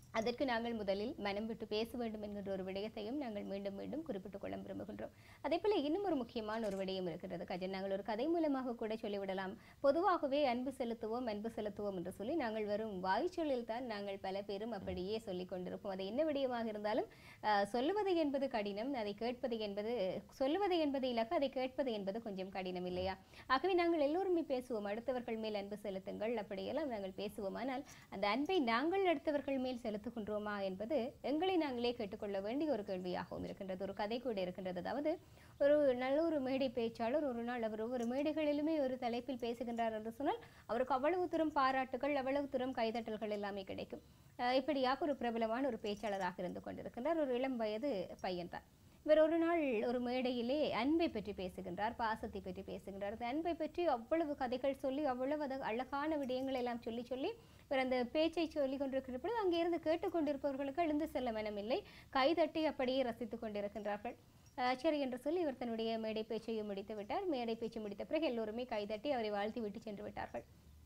அதற்கு நாங்கள் முதலில் மனம் விட்டு பேச வேண்டும் என்கின்ற ஒரு விடயத்தையும் நாங்கள் மீண்டும் மீண்டும் குறிப்பிட்டுக் கொள்ள விரும்புகின்றோம் அதே போல இன்னும் ஒரு முக்கியமான ஒரு விடயம் இருக்கிறது கஜன் நாங்கள் ஒரு கதை மூலமாக கூட சொல்லிவிடலாம் பொதுவாகவே அன்பு செலுத்துவோம் அன்பு செலுத்துவோம் என்று சொல்லி நாங்கள் வெறும் வாய்ச்சொல்லில் தான் நாங்கள் பல பேரும் அப்படியே சொல்லிக் கொண்டிருப்போம் அது என்ன விடயமாக இருந்தாலும் ஆஹ், சொல்லுவது என்பது கடினம் அதை கேட்பது என்பது சொல்லுவது என்பது இலக்கு அதை கேட்பது என்பது கொஞ்சம் கடினம் இல்லையா ஆகவே நாங்கள் எல்லோருமே பேசுவோம் அடுத்தவர்கள் மேல் அன்பு செலுத்துங்கள் அப்படியெல்லாம் நாங்கள் பேசுவோம் ஆனால் அந்த அன்பை நாங்கள் அடுத்தவர்கள் மேல் செலுத்துகின்றோமா என்பது எங்களை நாங்களே கேட்டுக்கொள்ள வேண்டிய ஒரு கேள்வியாகவும் இருக்கின்றது ஒரு கதை கூட இருக்கின்றது அதாவது ஒரு நல்ல ஒரு மேடை பேச்சாளர் ஒரு நாள் அவர் ஒவ்வொரு மேடைகளிலுமே ஒரு தலைப்பில் பேசுகின்றார் என்று சொன்னால் அவருக்கு அவ்வளவு தூரம் பாராட்டுகள் அவ்வளவு தூரம் கைதட்டல்கள் எல்லாமே கிடைக்கும் அஹ் இப்படியாக ஒரு பிரபலமான ஒரு பேச்சாளராக இருந்து கொண்டிருக்கின்றார் ஒரு இளம் வயது பையன்தான் இவர் ஒரு நாள் ஒரு மேடையிலே அன்பை பற்றி பேசுகின்றார் பாசத்தை பற்றி பேசுகின்றார் அந்த அன்பை பற்றி அவ்வளவு கதைகள் சொல்லி அவ்வளவு அது அழகான விடயங்கள் எல்லாம் சொல்லி சொல்லி இவர் அந்த பேச்சை சொல்லி கொண்டிருக்கிற பொழுது அங்கே இருந்து கேட்டுக்கொண்டிருப்பவர்களுக்கு எழுந்து செல்ல மனமில்லை கைதட்டி அப்படியே ரசித்துக் கொண்டிருக்கின்றார்கள் அஹ் சரி என்று சொல்லி இவர் தன்னுடைய மேடை பேச்சையும் முடித்து விட்டார் மேடை பேச்சு முடித்த பிறகு எல்லோருமே கைதட்டி அவரை வாழ்த்தி விட்டு சென்று விட்டார்கள்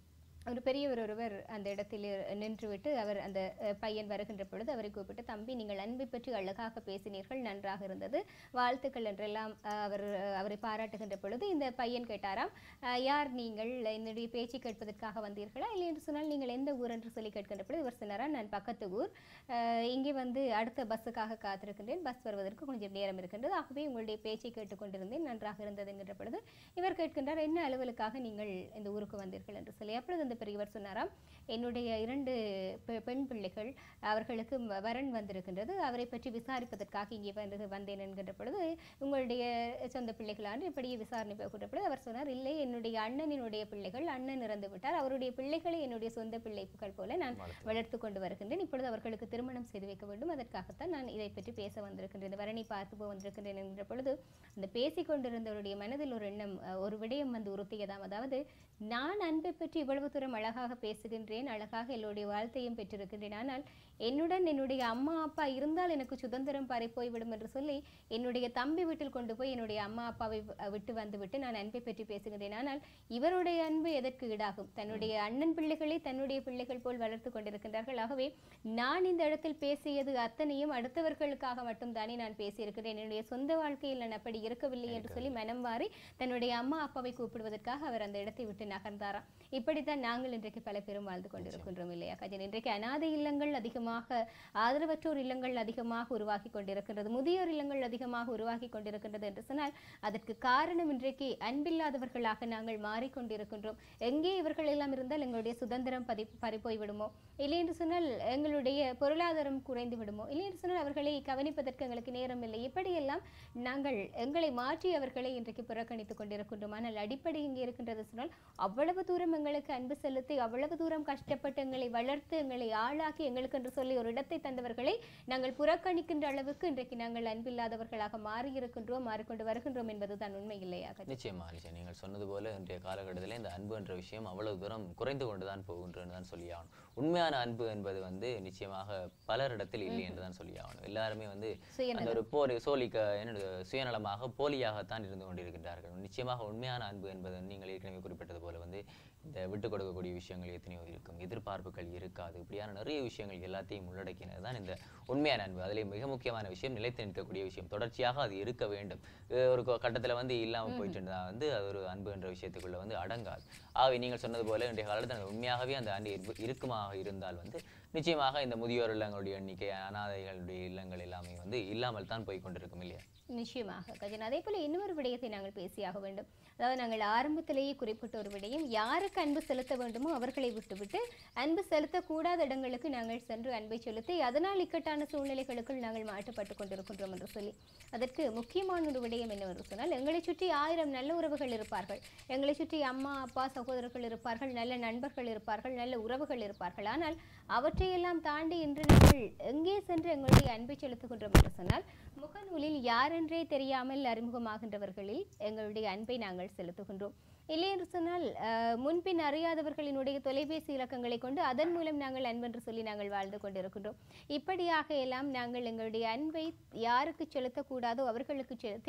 ஒரு பெரியவர் ஒருவர் அந்த இடத்தில் நின்றுவிட்டு அவர் அந்த அஹ், பையன் வருகின்ற பொழுது அவரை கூப்பிட்டு தம்பி நீங்கள் அன்பை பற்றி அழகாக பேசினீர்கள் நன்றாக இருந்தது வாழ்த்துக்கள் என்றெல்லாம் அஹ், அவர் அஹ், அவரை பாராட்டுகின்ற பொழுது இந்த பையன் கேட்டாராம் அஹ், யார் நீங்கள் என்னுடைய பேச்சு கேட்பதற்காக வந்தீர்களா இல்லை என்று சொன்னால் நீங்கள் எந்த ஊர் என்று சொல்லி கேட்கின்ற பொழுது இவர் சொன்னாரா நான் பக்கத்து ஊர் அஹ், இங்கே வந்து அடுத்த பஸ்ஸுக்காக காத்திருக்கின்றேன் பஸ் வருவதற்கு கொஞ்சம் நேரம் இருக்கின்றது ஆகவே உங்களுடைய பேச்சை கேட்டுக்கொண்டிருந்தேன் நன்றாக இருந்தது என்கின்ற பொழுது இவர் கேட்கின்றார் என்ன அலுவலுக்காக நீங்கள் இந்த ஊருக்கு வந்தீர்கள் என்று சொல்லி அப்பொழுது அந்த பெரியவர் சொன்னாராம் என்னுடைய இரண்டு பெ- பெண் பிள்ளைகள் அவர்களுக்கு ம- வரன் வந்திருக்கின்றது அவரை பற்றி விசாரிப்பதற்காக இங்கே வந்து வந்தேன் என்கின்ற பொழுது உங்களுடைய சொந்த பிள்ளைகளான்னு இப்படியே விசாரணை போகின்ற பொழுது அவர் சொன்னார் இல்லை என்னுடைய அண்ணனினுடைய பிள்ளைகள் அண்ணன் இறந்து விட்டார் அவருடைய பிள்ளைகளை என்னுடைய சொந்த பிள்ளைகள் போல நான் வளர்த்து கொண்டு வருகின்றேன் இப்பொழுது அவர்களுக்கு திருமணம் செய்து வைக்க வேண்டும் அதற்காகத்தான் நான் இதை பற்றி பேச வந்திருக்கின்றேன் இந்த வரனை பார்த்து போக வந்திருக்கின்றேன் என்கிற பொழுது அந்த பேசிக் கொண்டிருந்தவருடைய மனதில் ஒரு எண்ணம் அஹ், ஒரு விடயம் வந்து உறுத்தியதாம் அதாவது நான் அன்பை பற்றி இவ்வளவு தூரம் அழகாக பேசுகின்றேன் அழகாக எல்லோருடைய வாழ்த்தையும் பெற்றிருக்கின்றேன் ஆனால் என்னுடன் என்னுடைய அம்மா அப்பா இருந்தால் எனக்கு சுதந்திரம் பறி போய்விடும் என்று சொல்லி என்னுடைய தம்பி வீட்டில் கொண்டு போய் என்னுடைய அம்மா அப்பாவை வி- விட்டு வந்துவிட்டு நான் அன்பை பற்றி பேசுகின்றேன் ஆனால் இவருடைய அன்பு எதற்கு ஈடாகும் தன்னுடைய அண்ணன் பிள்ளைகளை தன்னுடைய பிள்ளைகள் போல் வளர்த்து கொண்டிருக்கின்றார்கள் ஆகவே நான் இந்த இடத்தில் பேசியது அத்தனையும் அடுத்தவர்களுக்காக மட்டும்தானே நான் பேசியிருக்கிறேன் என்னுடைய சொந்த வாழ்க்கையில் நான் அப்படி இருக்கவில்லை என்று சொல்லி மனம் மாறி தன்னுடைய அம்மா அப்பாவை கூப்பிடுவதற்காக அவர் அந்த இடத்தை விட்டு நகர்ந்தாராம் இப்படித்தான் நாங்கள் இன்றைக்கு பல பேரும் வாழ்ந்து கொண்டிருக்கின்றோம் இல்லையா கஜன் இன்றைக்கு அனாதை இல்லங்கள் அதிகமாக ஆதரவற்றோர் இல்லங்கள் அதிகமாக உருவாகி கொண்டிருக்கின்றது முதியோர் இல்லங்கள் அதிகமாக உருவாகி கொண்டிருக்கின்றது என்று சொன்னால் அதற்கு காரணம் இன்றைக்கு அன்பில்லாதவர்களாக நாங்கள் மாறிக்கொண்டிருக்கின்றோம் எங்கே இவர்கள் எல்லாம் இருந்தால் எங்களுடைய சுதந்திரம் பதி பறிப்போய் விடுமோ இல்லை என்று சொன்னால் எங்களுடைய பொருளாதாரம் குறைந்து விடுமோ இல்லை என்று சொன்னால் அவர்களை கவனிப்பதற்கு எங்களுக்கு நேரம் இல்லை இப்படியெல்லாம் நாங்கள் எங்களை மாற்றி அவர்களை இன்றைக்கு புறக்கணித்துக் கொண்டிருக்கின்றோம் ஆனால் அடிப்படை இங்கே இருக்கின்றது சொன்னால் அவ்வளவு தூரம் எங்களுக்கு அன்பு செலுத்தி அவ்வளவு தூரம் கஷ்டப்பட்டு எங்களை வளர்த்து எங்களை ஆளாக்கி எங்களுக்கு என்று சொல்லி ஒரு இடத்தை தந்தவர்களை நாங்கள் புறக்கணிக்கின்ற அளவுக்கு இன்றைக்கு நாங்கள் அன்பில்லாதவர்களாக மாறி இருக்கின்றோம் மாறிக்கொண்டு வருகின்றோம் என்பதுதான் உண்மை இல்லையா கஜா? நிச்சயமா நிச்சயம் நீங்கள் சொன்னது போல இன்றைய காலகட்டத்தில் இந்த அன்பு என்ற விஷயம் அவ்வளவு தூரம் குறைந்து கொண்டு தான் போகின்றன்னு தான் சொல்லி ஆகணும் உண்மையான அன்பு என்பது வந்து நிச்சயமாக பலரிடத்தில் இல்லை என்று தான் சொல்லி ஆகணும் எல்லாருமே வந்து அந்த ஒரு போலி சோலிக்க என்னது சுயநலமாக போலியாகத்தான் இருந்து கொண்டிருக்கின்றார்கள் நிச்சயமாக உண்மையான அன்பு என்பது நீங்கள் ஏற்கனவே குறிப்பிட்டது போல வந்து இந்த விட்டு கொடுக்கக்கூடிய விஷயங்கள் எத்தனையோ இருக்கும் எதிர்பார்ப்புகள் இருக்காது இப்படியான நிறைய விஷயங்கள் எல்லாத்தையும் உள்ளடக்கினது தான் இந்த உண்மையான அன்பு அதிலே மிக முக்கியமான விஷயம் நிலைத்து நிற்கக்கூடிய விஷயம் தொடர்ச்சியாக அது இருக்க வேண்டும் அஹ் ஒரு கொ- கட்டத்துல வந்து இல்லாம போயிட்டு இருந்தா வந்து அது ஒரு அன்பு என்ற விஷயத்துக்குள்ள வந்து அடங்காது ஆகவே நீங்கள் சொன்னது போல இன்றைய காலத்தில் உண்மையாகவே அந்த அன்பு இருப்பு- இருக்குமாக இருந்தால் வந்து நிச்சயமாக இந்த முதியோர் இல்லங்களுடைய எண்ணிக்கை அனாதைகளுடைய இல்லங்கள் எல்லாமே வந்து இல்லாமல் தான் போய் கொண்டிருக்கும் இல்லையா நிச்சயமாக கஜன் அதே போல இன்னொரு விடயத்தை நாங்கள் பேசியாக வேண்டும் அதாவது நாங்கள் ஆரம்பத்திலேயே குறிப்பிட்ட ஒரு விடயம் யாருக்கு அன்பு செலுத்த வேண்டுமோ அவர்களை விட்டுவிட்டு அன்பு செலுத்தக்கூடாத இடங்களுக்கு நாங்கள் சென்று அன்பை செலுத்தி அதனால் இக்கட்டான சூழ்நிலைகளுக்குள் நாங்கள் மாட்டப்பட்டு கொண்டிருக்கின்றோம் என்று சொல்லி அதற்கு முக்கியமான ஒரு விடயம் என்னவென்று சொன்னால் எங்களை சுற்றி ஆயிரம் நல்ல உறவுகள் இருப்பார்கள் எங்களை சுற்றி அம்மா அப்பா சகோதரர்கள் இருப்பார்கள் நல்ல நண்பர்கள் இருப்பார்கள் நல்ல உறவுகள் இருப்பார்கள் ஆனால் அவற்றையெல்லாம் தாண்டி இன்று நாங்கள் எங்கே சென்று எங்களுடைய அன்பை செலுத்துகின்றோம் என்று சொன்னால் முகநூலில் யாரென்றே தெரியாமல் அறிமுகமாகின்றவர்களில் எங்களுடைய அன்பை நாங்கள் செலுத்துகின்றோம் இல்லை என்று சொன்னால் அஹ், முன்பின் அறியாதவர்களினுடைய தொலைபேசி இலக்கங்களை கொண்டு அதன் மூலம் நாங்கள் அன்பென்று சொல்லி நாங்கள் வாழ்ந்து கொண்டிருக்கின்றோம் இப்படியாக எல்லாம் நாங்கள் எங்களுடைய அன்பை யாருக்கு செலுத்தக்கூடாதோ அவர்களுக்கு செலுத்தி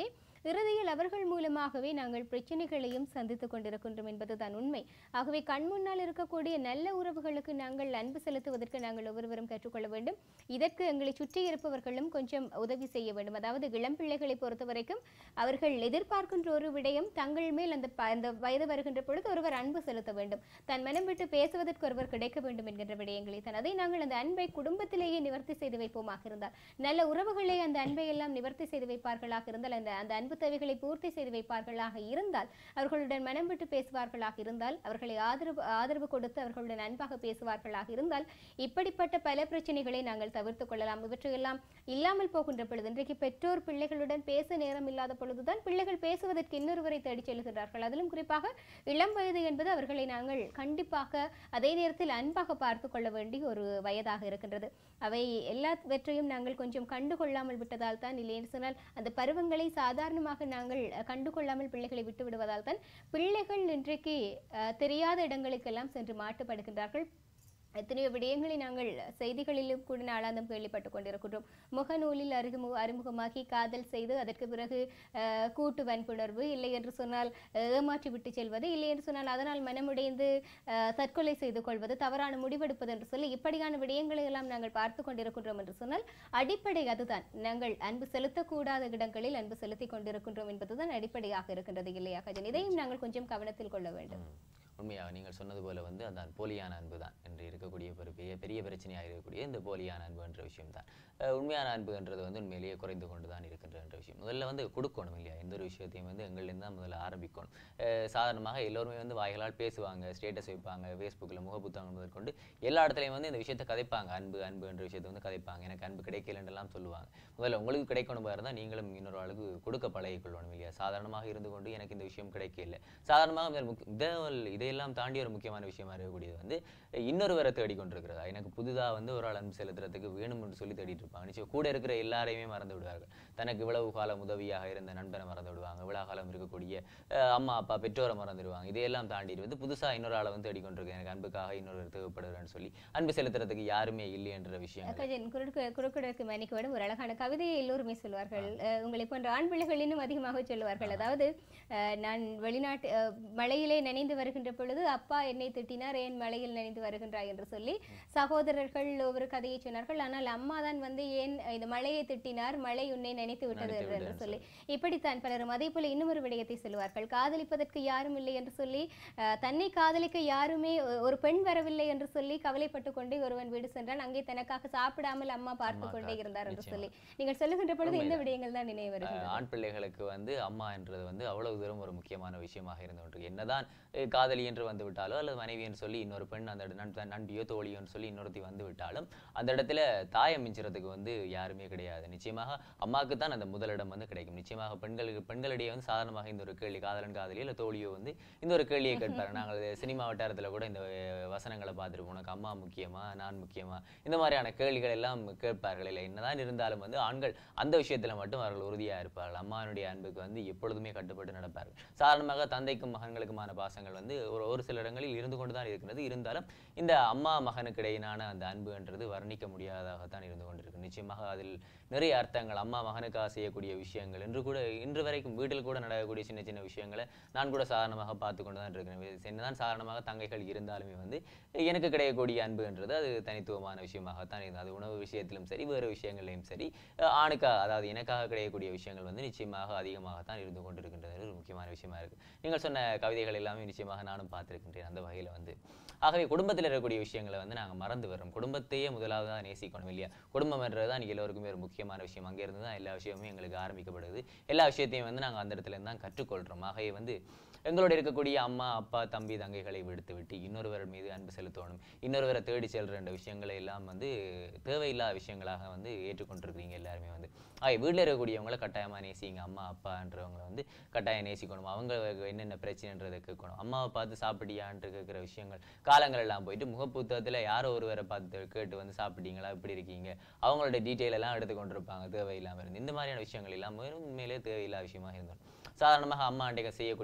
இறுதியில் அவர்கள் மூலமாகவே நாங்கள் பிரச்சனைகளையும் சந்தித்துக் கொண்டிருக்கின்றோம் என்பதுதான் உண்மை ஆகவே கண் முன்னால் இருக்கக்கூடிய நல்ல உறவுகளுக்கு நாங்கள் அன்பு செலுத்துவதற்கு நாங்கள் ஒவ்வொருவரும் கற்றுக்கொள்ள வேண்டும் இதற்கு எங்களை சுற்றி இருப்பவர்களும் கொஞ்சம் உதவி செய்ய வேண்டும் அதாவது இளம் பிள்ளைகளை பொறுத்த வரைக்கும் அவர்கள் எதிர்பார்க்கின்ற ஒரு விடயம் தங்கள் மேல் அந்த ப- அந்த வயது வருகின்ற பொழுது ஒருவர் அன்பு செலுத்த வேண்டும் தன் மனம் விட்டு பேசுவதற்கு ஒருவர் கிடைக்க வேண்டும் என்கின்ற விடயங்களை தான் அதை நாங்கள் அந்த அன்பை குடும்பத்திலேயே நிவர்த்தி செய்து வைப்போமாக இருந்தால் நல்ல உறவுகளை அந்த அன்பை எல்லாம் நிவர்த்தி செய்து வைப்பார்களாக இருந்தால் அந்த அந்த அன்பு தேவைகளை பூர்த்தி செய்து வைப்பார்களாக இருந்தால் அவர்களுடன் மனம் விட்டு பேசுவார்களாக இருந்தால் அவர்களை ஆதரவு ஆதரவு கொடுத்து அவர்களுடன் அன்பாக பேசுவார்களாக இருந்தால் இப்படிப்பட்ட பல பிரச்சனைகளை நாங்கள் தவிர்த்து கொள்ளலாம் இவற்றையெல்லாம் இல்லாமல் போகின்ற பொழுது இன்றைக்கு பெற்றோர் பிள்ளைகளுடன் பேச நேரம் இல்லாத பொழுதுதான் பிள்ளைகள் பேசுவதற்கு இன்னொருவரை தேடிச் செல்கிறார்கள் அதிலும் குறிப்பாக இளம் வயது என்பது அவர்களை நாங்கள் கண்டிப்பாக அதே நேரத்தில் அன்பாக பார்த்து கொள்ள வேண்டிய ஒரு வயதாக இருக்கின்றது அவை எல்லாவற்றையும் நாங்கள் கொஞ்சம் கண்டுகொள்ளாமல் விட்டதால் தான் இல்லை என்று சொன்னால் அந்த பருவங்களை சாதாரணமாக நாங்கள் அஹ், கண்டுகொள்ளாமல் பிள்ளைகளை விட்டு விடுவதால் தான் பிள்ளைகள் இன்றைக்கு அஹ், தெரியாத இடங்களுக்கெல்லாம் சென்று மாட்டுப்படுகின்றார்கள் எத்தனையோ விடயங்களை நாங்கள் செய்திகளிலும் கூட நாளாந்தம் கேள்விப்பட்டுக் கொண்டிருக்கின்றோம் முகநூலில் அறிமுக அறிமுகமாகி காதல் செய்து அதற்கு பிறகு அஹ், கூட்டு வன்புணர்வு இல்லை என்று சொன்னால் அஹ், ஏமாற்றி விட்டு செல்வது இல்லை என்று சொன்னால் அதனால் மனமுடைந்து அஹ், தற்கொலை செய்து கொள்வது தவறான முடிவெடுப்பது என்று சொல்லி இப்படியான விடயங்களை எல்லாம் நாங்கள் பார்த்து கொண்டிருக்கின்றோம் என்று சொன்னால் அடிப்படை அதுதான் நாங்கள் அன்பு செலுத்தக்கூடாத இடங்களில் அன்பு செலுத்திக் கொண்டிருக்கின்றோம் என்பதுதான் அடிப்படையாக இருக்கின்றது இல்லையா கஜன் இதையும் நாங்கள் கொஞ்சம் கவனத்தில் கொள்ள வேண்டும் ம். உண்மையாக நீங்கள் சொன்னது போல வந்து அந்த போலியான அன்பு தான் என்று இருக்கக்கூடிய ஒரு பெரிய பெரிய பிரச்சனையாக இருக்கக்கூடிய இந்த போலியான அன்பு என்ற விஷயம் தான் உண்மையான அன்புன்றது வந்து உண்மையிலேயே குறைந்து கொண்டு தான் இருக்கின்ற என்ற விஷயம் முதல்ல வந்து கொடுக்கணும் இல்லையா எந்த ஒரு விஷயத்தையும் வந்து எங்கள்லேருந்து தான் முதல்ல ஆரம்பிக்கணும் அஹ் சாதாரணமாக எல்லோருமே வந்து வாய்களால் பேசுவாங்க ஸ்டேட்டஸ் வைப்பாங்க ஃபேஸ்புக்கில் முகப்புத்தகம் முதற்கொண்டு எல்லா இடத்துலையும் வந்து இந்த விஷயத்தை கதைப்பாங்க அன்பு அன்பு என்ற விஷயத்தை வந்து கதைப்பாங்க எனக்கு அன்பு கிடைக்கலன்றெல்லாம் சொல்லுவாங்க முதல்ல உங்களுக்கு கிடைக்கணும் இருந்தால் நீங்களும் இன்னொரு ஆளுக்கு கொடுக்க பழகிக்கொள்ளணும் இல்லையா சாதாரணமாக இருந்து கொண்டு எனக்கு இந்த விஷயம் கிடைக்கல சாதாரணமாக முதல் முக்கிய- இதை- இதையெல்லாம் தாண்டி ஒரு முக்கியமான விஷயமா இருக்கக்கூடியது வந்து இன்னொருவரை தேடிக்கொண்டிருக்கிறதா எனக்கு புதிதா வந்து ஒரு ஆள் அன்பு செலுத்துறதுக்கு வேணும்னு சொல்லி தேடிட்டு இருப்பாங்க நிச்சயம் கூட இருக்கிற எல்லாரையுமே மறந்து விடுவார்கள் தனக்கு இவ்வளவு காலம் உதவியாக இருந்த நண்பரை மறந்து விடுவாங்க இவ்வளவு காலம் இருக்கக்கூடிய அஹ், அம்மா அப்பா பெற்றோரை மறந்துடுவாங்க இதையெல்லாம் தாண்டி வந்து புதுசா இன்னொரு ஆளை வந்து தேடிக்கொண்டிருக்கு எனக்கு அன்புக்காக இன்னொரு தேவைப்படுறேன்னு சொல்லி அன்பு செலுத்துறதுக்கு யாருமே இல்லை என்ற விஷயம் கஜன் குறுக்கு குறுக்கிடக்கு மன்னிக்க வேண்டும் ஒரு அழகான கவிதையை எல்லோருமே சொல்வார்கள் அஹ், உங்களை போன்ற ஆண் பிள்ளைகள் இன்னும் அதிகமாக சொல்லுவார்கள் அதாவது அஹ், நான் வெளிநாட்டு அஹ், மழையிலே நனைந்து வருகின்ற பொழுது அப்பா என்னை திட்டினார் ஏன் மழையில் நனைந்து வருகின்றாய் என்று சொல்லி சகோதரர்கள் ஒரு கதையை சொன்னார்கள் ஆனால் அம்மா தான் வந்து ஏன் இந்த மழையை திட்டினார் மழை உன்னை நினைத்து விட்டது நினைத்து என்று விட்டது சொல்லி இப்படித்தான் பலரும் அதே போல இன்னும் ஒரு விடயத்தை சொல்லுவார்கள் காதலிப்பதற்கு யாரும் இல்லை என்று சொல்லி அஹ், தன்னை காதலிக்க யாருமே ஒ- ஒரு பெண் வரவில்லை என்று சொல்லி கவலைப்பட்டு கொண்டே ஒருவன் வீடு சென்றான் அங்கே தனக்காக சாப்பிடாமல் அம்மா பார்த்து அம்மா கொண்டே கா- இருந்தார் என்று நிச்சயமா. சொல்லி நீங்கள் சொல்லுகின்ற பொழுது இந்த உண்மைதான். விடயங்கள் தான் நினைவு அஹ் வருகின்றன ஆண் பிள்ளைகளுக்கு வந்து அம்மா என்றது வந்து அவ்வளவு தூரம் ஒரு முக்கியமான விஷயமாக இருந்து கொண்டிருக்கு என்னதான் அஹ் காதலி என்று வந்து விட்டாலோ அல்லது மனைவி என்று சொல்லி இன்னொரு பெண் அந்த இட- நண்- நண்பியோ தோழியோன்னு சொல்லி இன்னொருத்தி வந்து விட்டாலும் அந்த இடத்துல தாயை மிஞ்சுறதுக்கு வந்து யாருமே கிடையாது நிச்சயமாக அம்மாவுக்கு தான் அந்த முதலிடம் வந்து கிடைக்கும் நிச்சயமாக பெண்களுக்கு பெண்களிடையே வந்து சாதாரணமாக இந்த ஒரு கேள்வி காதலன் காதலி இல்லை தோழியோ வந்து இந்த ஒரு கேள்வியை கேட்பாரு நாங்கள் சினிமா வட்டாரத்துல கூட இந்த அஹ், வசனங்களை பார்த்துருப்போம் உனக்கு அம்மா முக்கியமா நான் முக்கியமா இந்த மாதிரியான கேள்விகள் எல்லாம் கேட்பார்கள் இல்லை என்னதான் இருந்தாலும் வந்து ஆண்கள் அந்த விஷயத்துல மட்டும் அவர்கள் உறுதியா இருப்பார்கள் அம்மாவினுடைய அன்புக்கு வந்து எப்பொழுதுமே கட்டுப்பட்டு நடப்பார்கள் சாதாரணமாக தந்தைக்கும் மகன்களுக்குமான பாசங்கள் வந்து ஒரு ஒரு சில இடங்களில் இருந்து கொண்டு தான் இருக்கிறது இருந்தாலும் இந்த அம்மா மகனுக்கு இடையிலான அந்த அன்புன்றது வர்ணிக்க முடியாததாகத்தான் இருந்து கொண்டிருக்கு நிச்சயமாக அதில் நிறைய அர்த்தங்கள் அம்மா மகனுக்காக செய்யக்கூடிய விஷயங்கள் இன்று கூட இன்று வரைக்கும் வீட்டில் கூட நடக்கக்கூடிய சின்ன சின்ன விஷயங்களை நான் கூட சாதாரணமாக பார்த்து கொண்டு தான் இருக்கிறேன் என்னதான் சாதாரணமாக தங்கைகள் இருந்தாலுமே வந்து எனக்கு கிடைக்கக்கூடிய அன்புன்றது அது தனித்துவமான விஷயமாகத்தான் இருந்தது அது உணவு விஷயத்திலும் சரி வேறு விஷயங்களையும் சரி அஹ் ஆணுக்காக அதாவது எனக்காக கிடைக்கக்கூடிய விஷயங்கள் வந்து நிச்சயமாக அதிகமாகத்தான் இருந்து கொண்டிருக்கின்றது ஒரு முக்கியமான விஷயமா இருக்கு நீங்கள் சொன்ன கவிதைகள் எல்லாமே நிச்சயமாக நானும் பார்த்திருக்கின்றேன் அந்த வகையில வந்து ஆகவே குடும்பத்தில் இருக்கக்கூடிய விஷயங்களை வந்து நாங்க மறந்து வரோம் குடும்பத்தையே முதலாவதா நேசிக்கணும் இல்லையா குடும்பம் என்றது தான் எல்லோருக்குமே ஒரு முக்கியமான விஷயம் அங்கே இருந்து தான் எல்லா விஷயமும் எங்களுக்கு ஆரம்பிக்கப்படுது எல்லா விஷயத்தையும் வந்து நாங்க அந்த இடத்துல இருந்து தான் கற்றுக்கொள்றோம் ஆகவே வந்து எங்களோட இருக்கக்கூடிய அம்மா அப்பா தம்பி தங்கைகளை விடுத்து விட்டு இன்னொருவர் மீது அன்பு செலுத்தணும் இன்னொருவரை தேடி செல்ற இந்த விஷயங்களை எல்லாம் வந்து தேவையில்லாத விஷயங்களாக வந்து ஏற்றுக்கொண்டிருக்கிறீங்க எல்லாருமே வந்து ஆக வீட்டில் இருக்கக்கூடியவங்கள கட்டாயமா நேசிங்க அம்மா அப்பான்றவங்களை வந்து கட்டாயம் நேசிக்கணும் அவங்க என்னென்ன பிரச்சனைன்றதை கேட்கணும் அம்மாவை பார்த்து சாப்பிட்டியான்ட்டு கேட்குற விஷயங்கள் காலங்கள் எல்லாம் போயிட்டு முகப்புத்தகத்துல யாரோ ஒருவரை பார்த்து கேட்டு வந்து சாப்பிட்டீங்களா இப்படி இருக்கீங்க அவங்களோட டீட்டெயில் எல்லாம் எடுத்து கொண்டிருப்பாங்க தேவையில்லாம இருந்து இந்த மாதிரியான விஷயங்கள் எல்லாம் உண்மையிலே தேவையில்லாத விஷயமா இருந்தோம் சாதாரணமாக அம்மா அண்டைக்கு செய்யக்கூடிய விஷயங்கள்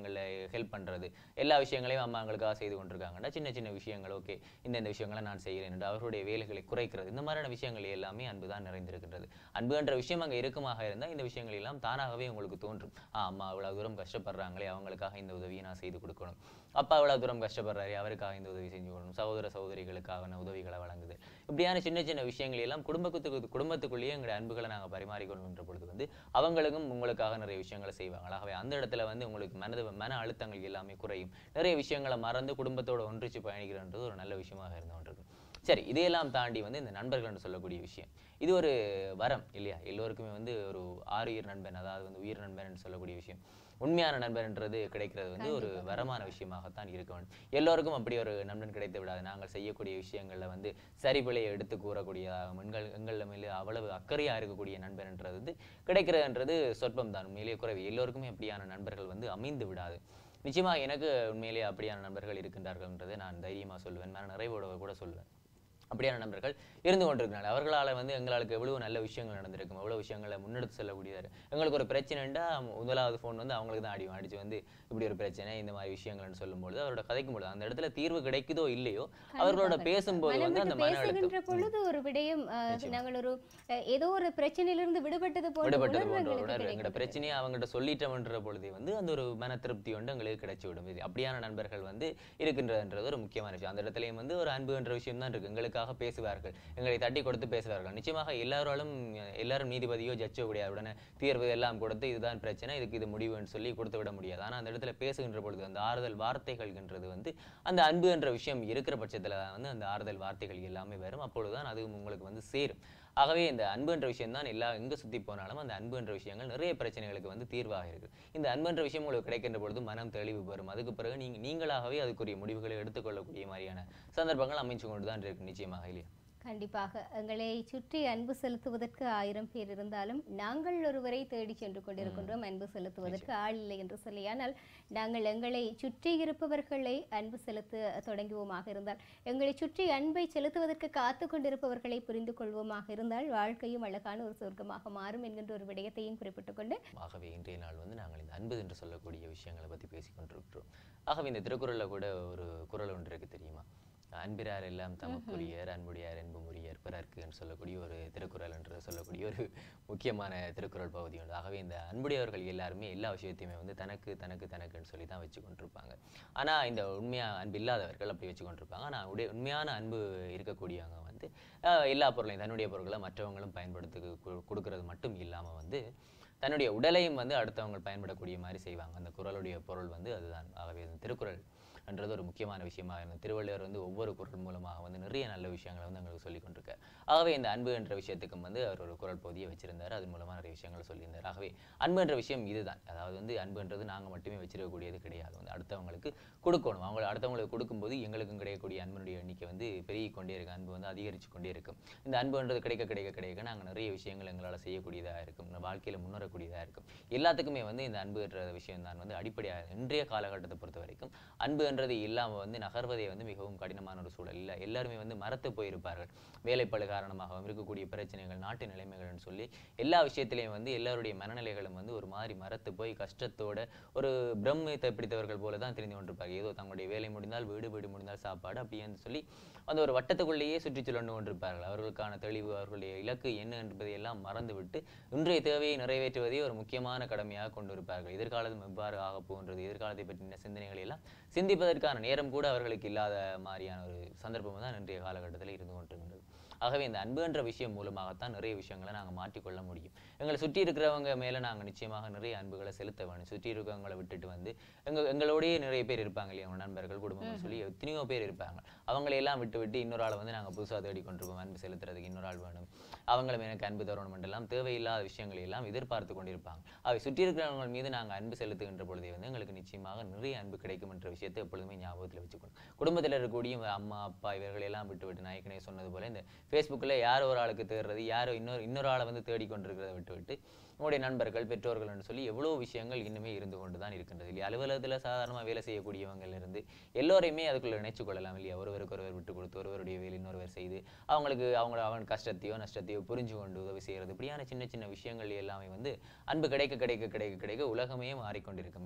விஷயங்களில் ஹெல்ப் பண்ணுறது எல்லா விஷயங்களையும் அம்மா எங்களுக்காக செய்து கொண்டிருக்காங்கன்னா சின்ன சின்ன விஷயங்கள் ஓகே இந்த இந்த விஷயங்களை நான் செய்கிறேன் என்று அவர்களுடைய வேலைகளை குறைக்கிறது இந்த மாதிரியான விஷயங்கள் எல்லாமே அன்பு தான் நிறைந்திருக்கின்றது அன்புன்ற விஷயம் அங்கே இருக்குமாக இருந்தால் இந்த விஷயங்கள் எல்லாம் தானாகவே உங்களுக்கு தோன்றும் ஆ அம்மா இவ்வளவு தூரம் கஷ்டப்படுறாங்களே அவங்களுக்காக இந்த உதவியை நான் செய்து கொடுக்கணும் அப்பா இவ்வளவு தூரம் கஷ்டப்படுறாரு அவருக்காக இந்த உதவி செஞ்சு கொடுக்கணும் சகோதர சகோதரிகளுக்கான உதவிகளை வழங்குது இப்படியான சின்ன சின்ன விஷயங்கள் எல்லாம் குடும்பத்துக்கு குடும்பத்துக்குள்ளேயே எங்களுடைய அன்புகளை நாங்கள் பரிமாறிக்கொள்கின்ற பொழுது வந்து அவங்களுக்கும் உங்களுக்காக நிறைய விஷயங்களை செய்வாங்க ஆகவே அந்த இடத்துல வந்து உங்களுக்கு மனது மன அழுத்தங்கள் எல்லாமே குறையும் நிறைய விஷயங்களை மறந்து குடும்பத்தோட ஒன்றிச்சு பயணிக்கிறன்றது ஒரு நல்ல விஷயமாக இருந்து கொண்டிருக்கு சரி இதையெல்லாம் தாண்டி வந்து இந்த நண்பர்கள் என்று சொல்லக்கூடிய விஷயம் இது ஒரு வரம் இல்லையா எல்லோருக்குமே வந்து ஒரு ஆறுயிர் நண்பன் அதாவது வந்து உயிர் நண்பன் என்று சொல்லக்கூடிய விஷயம் உண்மையான நண்பன்ன்றது கிடைக்கிறது வந்து ஒரு வரமான விஷயமாகத்தான் இருக்க வேண்டும் எல்லோருக்கும் அப்படி ஒரு நண்பன் கிடைத்து விடாது நாங்கள் செய்யக்கூடிய விஷயங்கள்ல வந்து சரிபிழையை எடுத்து கூறக்கூடியதாகவும் எங்கள் எங்கள் மேலே அவ்வளவு அக்கறையா இருக்கக்கூடிய நண்பன்ன்றது வந்து கிடைக்கிறதுன்றது சொற்பம் தான் உண்மையிலேயே குறைவு எல்லோருக்குமே அப்படியான நண்பர்கள் வந்து அமைந்து விடாது நிச்சயமா எனக்கு உண்மையிலேயே அப்படியான நண்பர்கள் இருக்கின்றார்கள்ன்றதை நான் தைரியமா சொல்லுவேன் மன நிறைவோட கூட சொல்லுவேன் அப்படியான நண்பர்கள் இருந்து கொண்டிருக்கிறாங்க அவர்களால் வந்து எங்களுக்கு எவ்வளவு நல்ல விஷயங்கள் நடந்திருக்கும் எவ்வளவு விஷயங்களை முன்னெடுத்து செல்லக்கூடியதார் எங்களுக்கு ஒரு பிரச்சனைண்டா முதலாவது ஃபோன் வந்து அவங்களுக்கு தான் அடிவோம் அடிச்சு வந்து இப்படி ஒரு பிரச்சனை இந்த மாதிரி விஷயங்கள்னு சொல்லும்பொழுது அவரோட கதைக்கும் பொழுது அந்த இடத்துல தீர்வு கிடைக்குதோ இல்லையோ அவர்களோட பேசும்போது மனம் வந்து விட்டு அந்த மன அழுத்தம் பேசுகின்ற பொழுது ஒரு விடயம் அஹ், நாங்கள் ஒரு அஹ், ஏதோ ஒரு பிரச்சனையிலிருந்து விடுபட்டது போன்ற விடுபட்டது உணர்வு போன்ற எங்களுக்கு உணர்வு எங்களோட கிடைக்கிறது. பிரச்சனையை அவங்ககிட்ட சொல்லிட்டோம்ன்ற பொழுதே வந்து அந்த ஒரு மன திருப்தி வந்து எங்களுக்கு கிடைச்சி விடும் இது அப்படியான நண்பர்கள் வந்து இருக்கின்றதுன்றது ஒரு முக்கியமான விஷயம் அந்த இடத்துலயும் வந்து ஒரு அன்பு என்ற விஷயம் தான் இருக்கு எங்களுக்காக பேசுவார்கள் எங்களை தட்டி கொடுத்து பேசுவார்கள் நிச்சயமாக எல்லாராலும் அஹ், எல்லாரும் நீதிபதியோ ஜட்ஜோ கிடையாது உடனே தீர்வு எல்லாம் கொடுத்து இதுதான் பிரச்சனை இதுக்கு இது முடிவுன்னு சொல்லி கொடுத்து விட முடியாது ஆனா அந்த இடத்துல பேசுகின்ற பொழுது அந்த ஆறுதல் வார்த்தைகள்ன்றது வந்து அந்த அன்பு என்ற விஷயம் இருக்கிற பட்சத்துல வந்து அந்த ஆறுதல் வார்த்தைகள் எல்லாமே வரும் அப்பொழுதுதான் அது உங்களுக்கு வந்து சேரும் ஆகவே இந்த அன்பு என்ற விஷயம் தான் எல்லா எங்க சுத்தி போனாலும் அந்த அன்பு என்ற விஷயங்கள் நிறைய பிரச்சனைகளுக்கு வந்து தீர்வாக இருக்கு இந்த அன்பு என்ற விஷயம் உங்களுக்கு கிடைக்கின்ற பொழுது மனம் தெளிவு பெறும் அதுக்கு பிறகு நீங்க நீங்களாகவே அதுக்குரிய முடிவுகளை எடுத்துக்கொள்ளக்கூடிய மாதிரியான சந்தர்ப்பங்கள் அமைச்சு கொண்டு தான் இருக்கு நிச்சயமாக இல்லையா கண்டிப்பாக எங்களை சுற்றி அன்பு செலுத்துவதற்கு ஆயிரம் பேர் இருந்தாலும் நாங்கள் ஒருவரை தேடி சென்று கொண்டிருக்கின்றோம் அன்பு செலுத்துவதற்கு ஆள் இல்லை என்று சொல்லி ஆனால் நாங்கள் எங்களை சுற்றி இருப்பவர்களை அன்பு செலுத்த தொடங்குவோமாக இருந்தால் எங்களை சுற்றி அன்பை செலுத்துவதற்கு காத்து கொண்டிருப்பவர்களை புரிந்து கொள்வோமாக இருந்தால் வாழ்க்கையும் அழகான ஒரு சொர்க்கமாக மாறும் என்கின்ற ஒரு விடயத்தையும் குறிப்பிட்டுக் கொண்டு ஆகவே இன்றைய நாள் வந்து நாங்கள் இந்த அன்பு என்று சொல்லக்கூடிய விஷயங்களை பற்றி பேசிக் கொண்டிருக்கிறோம் ஆகவே இந்த திருக்குறள்ல கூட ஒரு குறள் ஒன்று இருக்கு தெரியுமா அன்பிரார் எல்லாம் தமக்குரியர் அன்புடையார் என்புமுரியர் பிறர்க்குன்னு சொல்லக்கூடிய ஒரு திருக்குறள் என்று சொல்லக்கூடிய ஒரு முக்கியமான திருக்குறள் பகுதி உண்டு ஆகவே இந்த அன்புடையவர்கள் எல்லாருமே எல்லா விஷயத்தையுமே வந்து தனக்கு தனக்கு தனக்குன்னு சொல்லி தான் வச்சு கொண்டிருப்பாங்க ஆனா இந்த உண்மையா அன்பு இல்லாதவர்கள் அப்படி வச்சு கொண்டிருப்பாங்க ஆனா உடைய உண்மையான அன்பு இருக்கக்கூடியவங்க வந்து ஆஹ், எல்லா பொருளையும் தன்னுடைய பொருட்களை மற்றவங்களும் பயன்படுத்தி கு- கொடுக்கறது மட்டும் இல்லாம வந்து தன்னுடைய உடலையும் வந்து அடுத்தவங்க பயன்படக்கூடிய மாதிரி செய்வாங்க அந்த குறளுடைய பொருள் வந்து அதுதான் ஆகவே இந்த திருக்குறள் என்றது ஒரு முக்கியமான விஷயமா இருந்தது திருவள்ளுவர் வந்து ஒவ்வொரு குறள் மூலமாக வந்து நிறைய நல்ல விஷயங்களை வந்து எங்களுக்கு சொல்லி கொண்டிருக்கார் ஆகவே இந்த அன்பு என்ற விஷயத்துக்கும் வந்து அவர் ஒரு குறள் பகுதியை வச்சிருந்தார் அது மூலமா நிறைய விஷயங்களை சொல்லியிருந்தார் ஆகவே அன்பு என்ற விஷயம் இதுதான் அதாவது வந்து அன்புன்றது நாங்க மட்டுமே வச்சிருக்கக்கூடியது கிடையாது வந்து அடுத்தவங்களுக்கு கொடுக்கணும் அவங்க அடுத்தவங்களுக்கு கொடுக்கும்போது எங்களுக்கும் கிடைக்கக்கூடிய அன்பினுடைய எண்ணிக்கை வந்து பெருகி கொண்டே இருக்கு அன்பு வந்து அதிகரிச்சு கொண்டே இருக்கும் இந்த அன்புன்றது கிடைக்க கிடைக்க கிடைக்க நாங்க நிறைய விஷயங்கள் எங்களால செய்யக்கூடியதாக இருக்கும் நம்ம வாழ்க்கையில முன்னேறக்கூடியதாக இருக்கும் எல்லாத்துக்குமே வந்து இந்த அன்புன்ற விஷயம் தான் வந்து அடிப்படையாக இன்றைய காலகட்டத்தை பொறுத்த வரைக்கும் அன்புன்றது இல்லாம வந்து நகர்வதே வந்து மிகவும் கடினமான ஒரு சூழல் இல்லை எல்லாருமே வந்து மறத்து போயிருப்பார்கள் வேலைப்பளு காரணமாகவும் இருக்கக்கூடிய பிரச்சனைகள் நாட்டு நிலைமைகள்னு சொல்லி எல்லா விஷயத்திலையும் வந்து எல்லாருடைய மனநிலைகளும் வந்து ஒரு மாதிரி மறத்து போய் கஷ்டத்தோட ஒரு பிரம்மத்தை பிடித்தவர்கள் போல தான் தெரிந்து கொண்டிருப்பாங்க ஏதோ தங்களுடைய வேலை முடிந்தால் வீடு வீடு முடிந்தால் சாப்பாடு அப்படின்னு சொல்லி அந்த ஒரு வட்டத்துக்குள்ளேயே சுற்றி சுழண்டு கொண்டிருப்பார்கள் அவர்களுக்கான தெளிவு அவர்களுடைய இலக்கு என்ன என்பதை எல்லாம் மறந்துவிட்டு இன்றைய தேவையை நிறைவேற்றுவதே ஒரு முக்கியமான கடமையாக கொண்டிருப்பார்கள் எதிர்காலம் எவ்வாறு ஆகப் போகின்றது எதிர்காலத்தை பற்றின சிந்தனைகளை எல்லாம் சிந்திப்பதற்கான நேரம் கூட அவர்களுக்கு இல்லாத மாதிரியான ஒரு சந்தர்ப்பம் தான் இன்றைய காலகட்டத்தில் இருந்து கொண்டிருக்கின்றது ஆகவே இந்த அன்பு என்ற விஷயம் மூலமாகத்தான் நிறைய விஷயங்களை நாங்கள் மாற்றிக்கொள்ள முடியும் எங்களை சுற்றி இருக்கிறவங்க மேல நாங்க நிச்சயமாக நிறைய அன்புகளை செலுத்த வேணும் சுற்றி இருக்கிறவங்களை விட்டுட்டு வந்து எங்க எங்களோடயே நிறைய பேர் இருப்பாங்க இல்லையா அவங்க நண்பர்கள் குடும்பம்னு சொல்லி எத்தனையோ பேர் இருப்பாங்க அவங்களை எல்லாம் விட்டு விட்டு இன்னொரு ஆளை வந்து நாங்க புதுசா தேடி கொண்டிருப்போம் அன்பு செலுத்துறதுக்கு இன்னொரு ஆள் வேணும் அவங்களும் எனக்கு அன்பு தரணும் எல்லாம் தேவையில்லாத விஷயங்களை எல்லாம் எதிர்பார்த்து கொண்டிருப்பாங்க அவை சுற்றி இருக்கிறவங்க மீது நாங்க அன்பு செலுத்துகின்ற பொழுதே வந்து எங்களுக்கு நிச்சயமாக நிறைய அன்பு கிடைக்கும் என்ற விஷயத்தை எப்பொழுதுமே ஞாபகத்தில் வச்சுக்கணும் குடும்பத்தில் இருக்கக்கூடிய உங்க அம்மா அப்பா இவர்களை எல்லாம் விட்டு விட்டு நான் ஏற்கனவே சொன்னது போல இந்த ஃபேஸ்புக்கில் யார் ஒரு ஆளுக்கு தேடுறது யாரோ இன்னொரு இன்னொரு ஆளை வந்து தேடிக்கொண்டிருக்கிறத விட்டு விட்டு உங்களுடைய நண்பர்கள் பெற்றோர்கள்னு சொல்லி எவ்வளோ விஷயங்கள் இன்னுமே இருந்து கொண்டு தான் இருக்கின்றது இல்லையா அலுவலகத்தில் சாதாரணமாக வேலை செய்யக்கூடியவங்கல இருந்து எல்லோரையுமே அதுக்குள்ள இணைச்சு கொள்ளலாம் இல்லையா ஒருவருக்கு ஒருவர் விட்டு கொடுத்து ஒருவருடைய வேலை இன்னொருவர் செய்து அவங்களுக்கு அவங்க அவன் கஷ்டத்தையோ நஷ்டத்தையோ புரிஞ்சு கொண்டு உதவி செய்யறது இப்படியான சின்ன சின்ன விஷயங்கள் எல்லாமே வந்து அன்பு கிடைக்க கிடைக்க கிடைக்க கிடைக்க உலகமே மாறிக்கொண்டிருக்கும் இல்லையா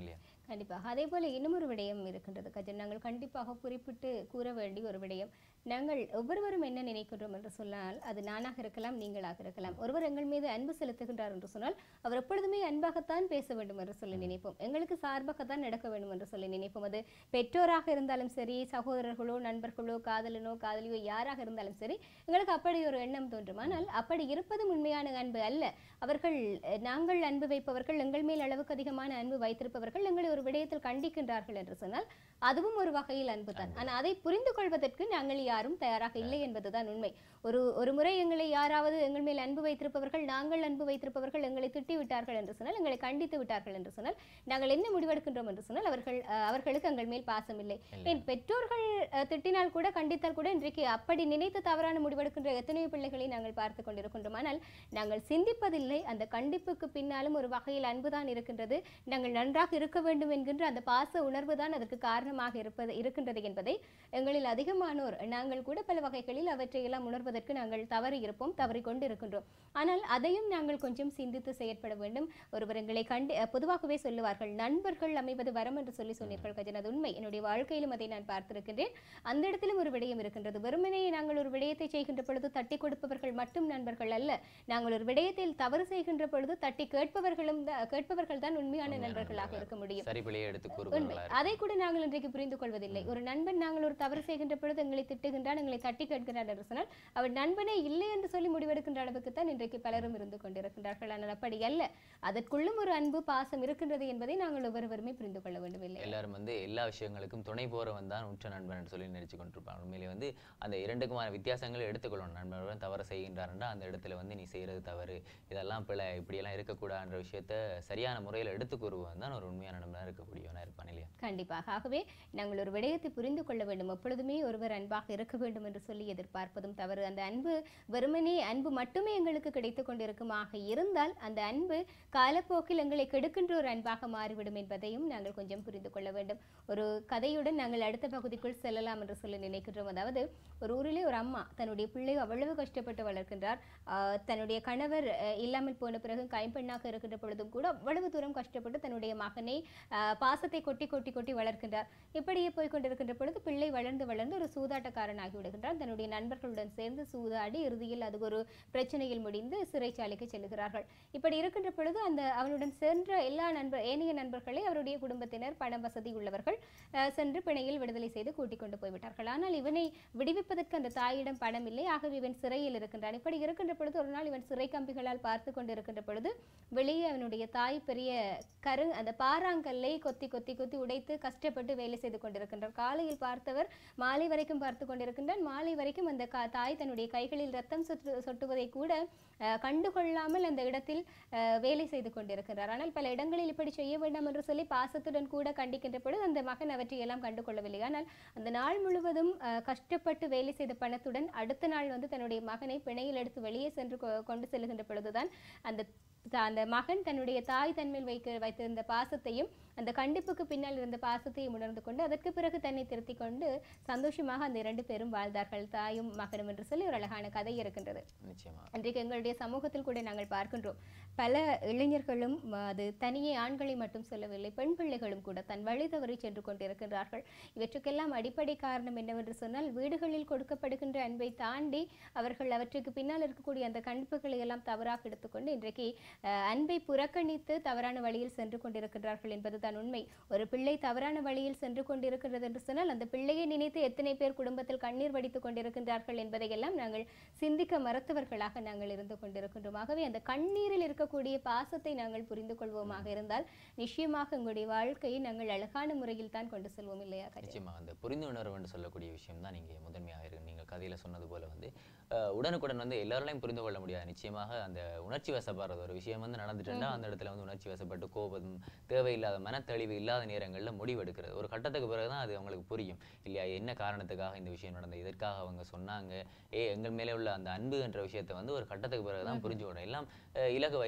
கண்டிப்பாக அதே போல இன்னும் ஒரு விடயம் இருக்கின்றது கஜன் நாங்கள் கண்டிப்பாக குறிப்பிட்டு கூற வேண்டிய ஒரு விடயம் நாங்கள் ஒவ்வொருவரும் என்ன நினைக்கின்றோம் என்று சொன்னால் அது நானாக இருக்கலாம் நீங்களாக இருக்கலாம் ஒருவர் எங்கள் மீது அன்பு செலுத்துகின்றார் என்று சொன்னால் அவர் எப்பொழுதுமே அன்பாகத்தான் பேச வேண்டும் என்று சொல்லி நினைப்போம் எங்களுக்கு சார்பாகத்தான் நடக்க வேண்டும் என்று சொல்லி நினைப்போம் அது பெற்றோராக இருந்தாலும் சரி சகோதரர்களோ நண்பர்களோ காதலனோ காதலியோ யாராக இருந்தாலும் சரி எங்களுக்கு அப்படி ஒரு எண்ணம் தோன்றும் ஆனால் அப்படி இருப்பதும் உண்மையான அன்பு அல்ல அவர்கள் அஹ், நாங்கள் அன்பு வைப்பவர்கள் எங்கள் மேல் அளவுக்கு அதிகமான அன்பு வைத்திருப்பவர்கள் எங்களை ஒரு விடயத்தில் கண்டிக்கின்றார்கள் என்று சொன்னால் அதுவும் ஒரு வகையில் அன்பு தான் ஆனால் அதை புரிந்து கொள்வதற்கு நாங்கள் யாரும் தயாராக இல்லை என்பதுதான் உண்மை ஒரு ஒரு முறை எங்களை யாராவது எங்கள் மேல் அன்பு வைத்திருப்பவர்கள் நாங்கள் அன்பு வைத்திருப்பவர்கள் எங்களை திட்டி விட்டார்கள் என்று சொன்னால் எங்களை கண்டித்து விட்டார்கள் என்று சொன்னால் நாங்கள் என்ன முடிவெடுக்கின்றோம் என்று சொன்னால் அவர்கள் அஹ், அவர்களுக்கு எங்கள் மேல் பாசம் இல்லை ஏன் பெற்றோர்கள் அஹ், திட்டினால் கூட கண்டித்தால் கூட இன்றைக்கு அப்படி நினைத்து தவறான முடிவெடுக்கின்ற எத்தனையோ பிள்ளைகளை நாங்கள் பார்த்து கொண்டிருக்கின்றோம் ஆனால் நாங்கள் சிந்திப்பதில்லை அந்த கண்டிப்புக்கு பின்னாலும் ஒரு வகையில் அன்புதான் இருக்கின்றது நாங்கள் நன்றாக இருக்க வேண்டும் என்கின்ற அந்த பாச உணர்வு தான் அதற்கு காரணமாக இருப்பது இருக்கின்றது என்பதை எங்களில் அதிகமானோர் நாங்கள் கூட பல வகைகளில் அவற்றையெல்லாம் உணர்வதற்கு நாங்கள் தவறி இருப்போம் தவறி கொண்டு இருக்கின்றோம் ஆனால் அதையும் நாங்கள் கொஞ்சம் சிந்தித்து செயற்பட வேண்டும் ஒருவர் எங்களை கண்டு அஹ், பொதுவாகவே சொல்லுவார்கள் நண்பர்கள் அமைவது வரம் என்று சொல்லி சொன்னீர்கள் கஜன் அது உண்மை என்னுடைய வாழ்க்கையிலும் அதை நான் பார்த்திருக்கின்றேன் அந்த இடத்திலும் ஒரு விடயம் இருக்கின்றது வெறுமனே நாங்கள் ஒரு விடயத்தை செய்கின்ற பொழுது தட்டி கொடுப்பவர்கள் மட்டும் நண்பர்கள் அல்ல நாங்கள் ஒரு விடயத்தில் தவறு செய்கின்ற பொழுது தட்டி கேட்பவர்களும் தான் கேட்பவர்கள் தான் உண்மையான நண்பர்களாக இருக்க முடியும் சரி பிழையை எடுத்து உண்மை கூறுபவர்களா அதை கூட நாங்கள் இன்றைக்கு புரிந்து கொள்வதில்லை ஒரு நண்பன் நாங்கள் ஒரு தவறு செய்கின்ற பொழுது எங்களை திட்டுகின்றான் எங்களை தட்டி கேட்கிறான் என்று சொன்னால் அவர் நண்பனே இல்லை என்று சொல்லி முடிவெடுக்கின்ற அளவுக்கு தான் இன்றைக்கு பலரும் இருந்து கொண்டிருக்கின்றார்கள் ஆனால் அப்படி அல்ல அதற்குள்ளும் ஒரு அன்பு பாசம் இருக்கின்றது என்பதை நாங்கள் ஒவ்வொருவருமே புரிந்து கொள்ள வேண்டும் இல்லை எல்லாரும் வந்து எல்லா விஷயங்களுக்கும் துணை போறவன் தான் உற்ற நண்பன் என்று சொல்லி நினைச்சு கொண்டிருப்பான் உண்மையிலே வந்து அந்த இரண்டுக்குமான வித்தியாசங்களை எடுத்துக்கொள்ளணும் நண்பனுடன் தவறு செய்கின்றாருன்றா அந்த இடத்துல வந்து நீ செய்யறது தவறு இதெல்லாம் பிழை இப்படியெல்லாம் இருக்கக்கூடாதுன்ற விஷயத்த சரியான முறையில் எடுத்து கூறுவன் தான் ஒரு உண்மையான நண்பனாக இருக்கக்கூடியவனா இருப்பான் இல்லையா கண்டிப்பாக ஆகவே நாங்கள் ஒரு விடயத்தை புரிந்து கொள்ள வேண்டும் எப்பொழுதுமே ஒருவர் அன்பாக இருக்க வேண்டும் என்று சொல்லி எதிர்பார்ப்பதும் தவறு அந்த அன்பு வெறுமனே அன்பு மட்டுமே எங்களுக்கு கிடைத்துக் கொண்டிருக்குமாக இருந்தால் அந்த அன்பு காலப்போக்கில் எங்களை கெடுக்கின்ற ஒரு அன்பாக மாறிவிடும் என்பதையும் நாங்கள் கொஞ்சம் புரிந்து கொள்ள வேண்டும் ஒரு கதையுடன் நாங்கள் அடுத்த பகுதிக்குள் செல்லலாம் என்று சொல்லி நினைக்கின்றோம் அதாவது ஒரு ஊரிலே ஒரு அம்மா தன்னுடைய பிள்ளை அவ்வளவு கஷ்டப்பட்டு வளர்க்கின்றார் ஆஹ் தன்னுடைய கணவர் அஹ், இல்லாமல் போன பிறகு கைம்பெண்ணாக இருக்கின்ற பொழுதும் கூட அவ்வளவு தூரம் கஷ்டப்பட்டு தன்னுடைய மகனை ஆஹ், பாசத்தை கொட்டி கொட்டி கொட்டி வளர்க்கின்றார் இப்படியே போய் கொண்டிருக்கின்ற பொழுது பிள்ளை வளர்ந்து வளர்ந்து ஒரு சூதாட்டக்காரனாகி விடுகின்றான் தன்னுடைய நண்பர்களுடன் சேர்ந்து சூதாடி இறுதியில் அது ஒரு பிரச்சனையில் முடிந்து சிறைச்சாலைக்கு செல்கிறார்கள் இப்படி இருக்கின்ற பொழுது அந்த அவனுடன் சென்ற எல்லா நண்பர் ஏனைய நண்பர்களை அவருடைய குடும்பத்தினர் பண வசதி உள்ளவர்கள் அஹ், சென்று பிணையில் விடுதலை செய்து கூட்டிக் கொண்டு போய்விட்டார்கள் ஆனால் இவனை விடுவிப்பதற்கு அந்த தாயிடம் பணம் இல்லை ஆகவே இவன் சிறையில் இருக்கின்றான் இப்படி இருக்கின்ற பொழுது ஒரு நாள் இவன் சிறை கம்பிகளால் பார்த்து கொண்டிருக்கின்ற பொழுது வெளியே அவனுடைய தாய் பெரிய கரு அந்த பாறாங்கல்லை கொத்தி கொத்தி கொத்தி உடைத்து கஷ்டப்பட்டு வேலை செய்து கொண்டிருக்கின்றார் காலையில் பார்த்தவர் மாலை வரைக்கும் பார்த்து கொண்டிருக்கின்றான் மாலை வரைக்கும் அந்த கா- தாய் தன்னுடைய கைகளில் ரத்தம் சொட்டு சொட்டுவதை கூட அஹ், கண்டுகொள்ளாமல் அந்த இடத்தில் அஹ், வேலை செய்து கொண்டிருக்கிறார் ஆனால் பல இடங்களில் இப்படி செய்ய வேண்டாம் என்று சொல்லி பாசத்துடன் கூட கண்டிக்கின்ற பொழுது அந்த மகன் அவற்றை எல்லாம் கண்டுகொள்ளவில்லை ஆனால் அந்த நாள் முழுவதும் அஹ், கஷ்டப்பட்டு வேலை செய்த பணத்துடன் அடுத்த நாள் வந்து தன்னுடைய மகனை பிணையில் எடுத்து வெளியே சென்று கொ- கொண்டு செல்கின்ற பொழுதுதான் அந்த த- அந்த மகன் தன்னுடைய தாய் தன்மேல் வைக்க வைத்திருந்த பாசத்தையும் அந்த கண்டிப்புக்கு பின்னால் இருந்த பாசத்தையும் உணர்ந்து கொண்டு அதற்கு பிறகு தன்னை திருத்திக் கொண்டு சந்தோஷமாக அந்த இரண்டு பேரும் வாழ்ந்தார்கள் தாயும் மகனும் என்று சொல்லி ஒரு அழகான கதை இருக்கின்றது நிச்சயமா இன்றைக்கு எங்களுடைய சமூகத்தில் கூட நாங்கள் பார்க்கின்றோம் பல இளைஞர்களும் ம, அது தனியே ஆண்களை மட்டும் சொல்லவில்லை பெண் பிள்ளைகளும் கூட தன் வழி தவறி சென்று கொண்டிருக்கின்றார்கள் இவற்றுக்கெல்லாம் அடிப்படை காரணம் என்னவென்று சொன்னால் வீடுகளில் கொடுக்கப்படுகின்ற அன்பை தாண்டி அவர்கள் அவற்றுக்கு பின்னால் இருக்கக்கூடிய அந்த கண்டிப்புகளை எல்லாம் தவறாக எடுத்துக்கொண்டு இன்றைக்கு அஹ், அன்பை புறக்கணித்து தவறான வழியில் சென்று கொண்டிருக்கின்றார்கள் என்பதுதான் உண்மை ஒரு பிள்ளை தவறான வழியில் சென்று கொண்டிருக்கிறது என்று சொன்னால் அந்த பிள்ளையை நினைத்து எத்தனை பேர் குடும்பத்தில் கண்ணீர் வடித்துக் கொண்டிருக்கின்றார்கள் என்பதையெல்லாம் நாங்கள் சிந்திக்க மறுத்தவர்களாக நாங்கள் இருந்து கொண்டிருக்கின்றோம் ஆகவே அந்த கண்ணீரில் இருக்கக்கூடிய பாசத்தை நாங்கள் புரிந்து கொள்வோமாக இருந்தால் நிச்சயமாக எங்களுடைய வாழ்க்கையை நாங்கள் அழகான முறையில் தான் கொண்டு செல்வோம் இல்லையா கஜா? நிச்சயமா அந்த புரிந்துணர்வு என்று சொல்லக்கூடிய விஷயம் தான் நீங்க முதன்மையாக இருக்கு நீங்கள் கதையில சொன்னது போல வந்து அஹ், உடனுக்குடன் வந்து எல்லாராலையும் புரிந்து கொள்ள முடியாது நிச்சயமாக அந்த உணர்ச்சி வசப்படுறது ஒரு விஷயம் வந்து நடந்துட்டுன்னா அந்த இடத்துல வந்து உணர்ச்சி வசப்பட்டு கோபம் தேவையில்லாத மனத்தெளிவு இல்லாத நேரங்கள்ல முடிவெடுக்கிறது ஒரு கட்டத்துக்கு பிறகுதான் அது அவங்களுக்கு புரியும் இல்லையா என்ன காரணத்துக்காக இந்த விஷயம் நடந்தது இதற்காக அவங்க சொன்னாங்க ஏ எங்கள் மேலே உள்ள அந்த அன்பு என்ற விஷயத்தை வந்து ஒரு கட்டத்துக்கு பிறகுதான் புரிஞ்சு விடும் எல்லாம் அஹ், இலகு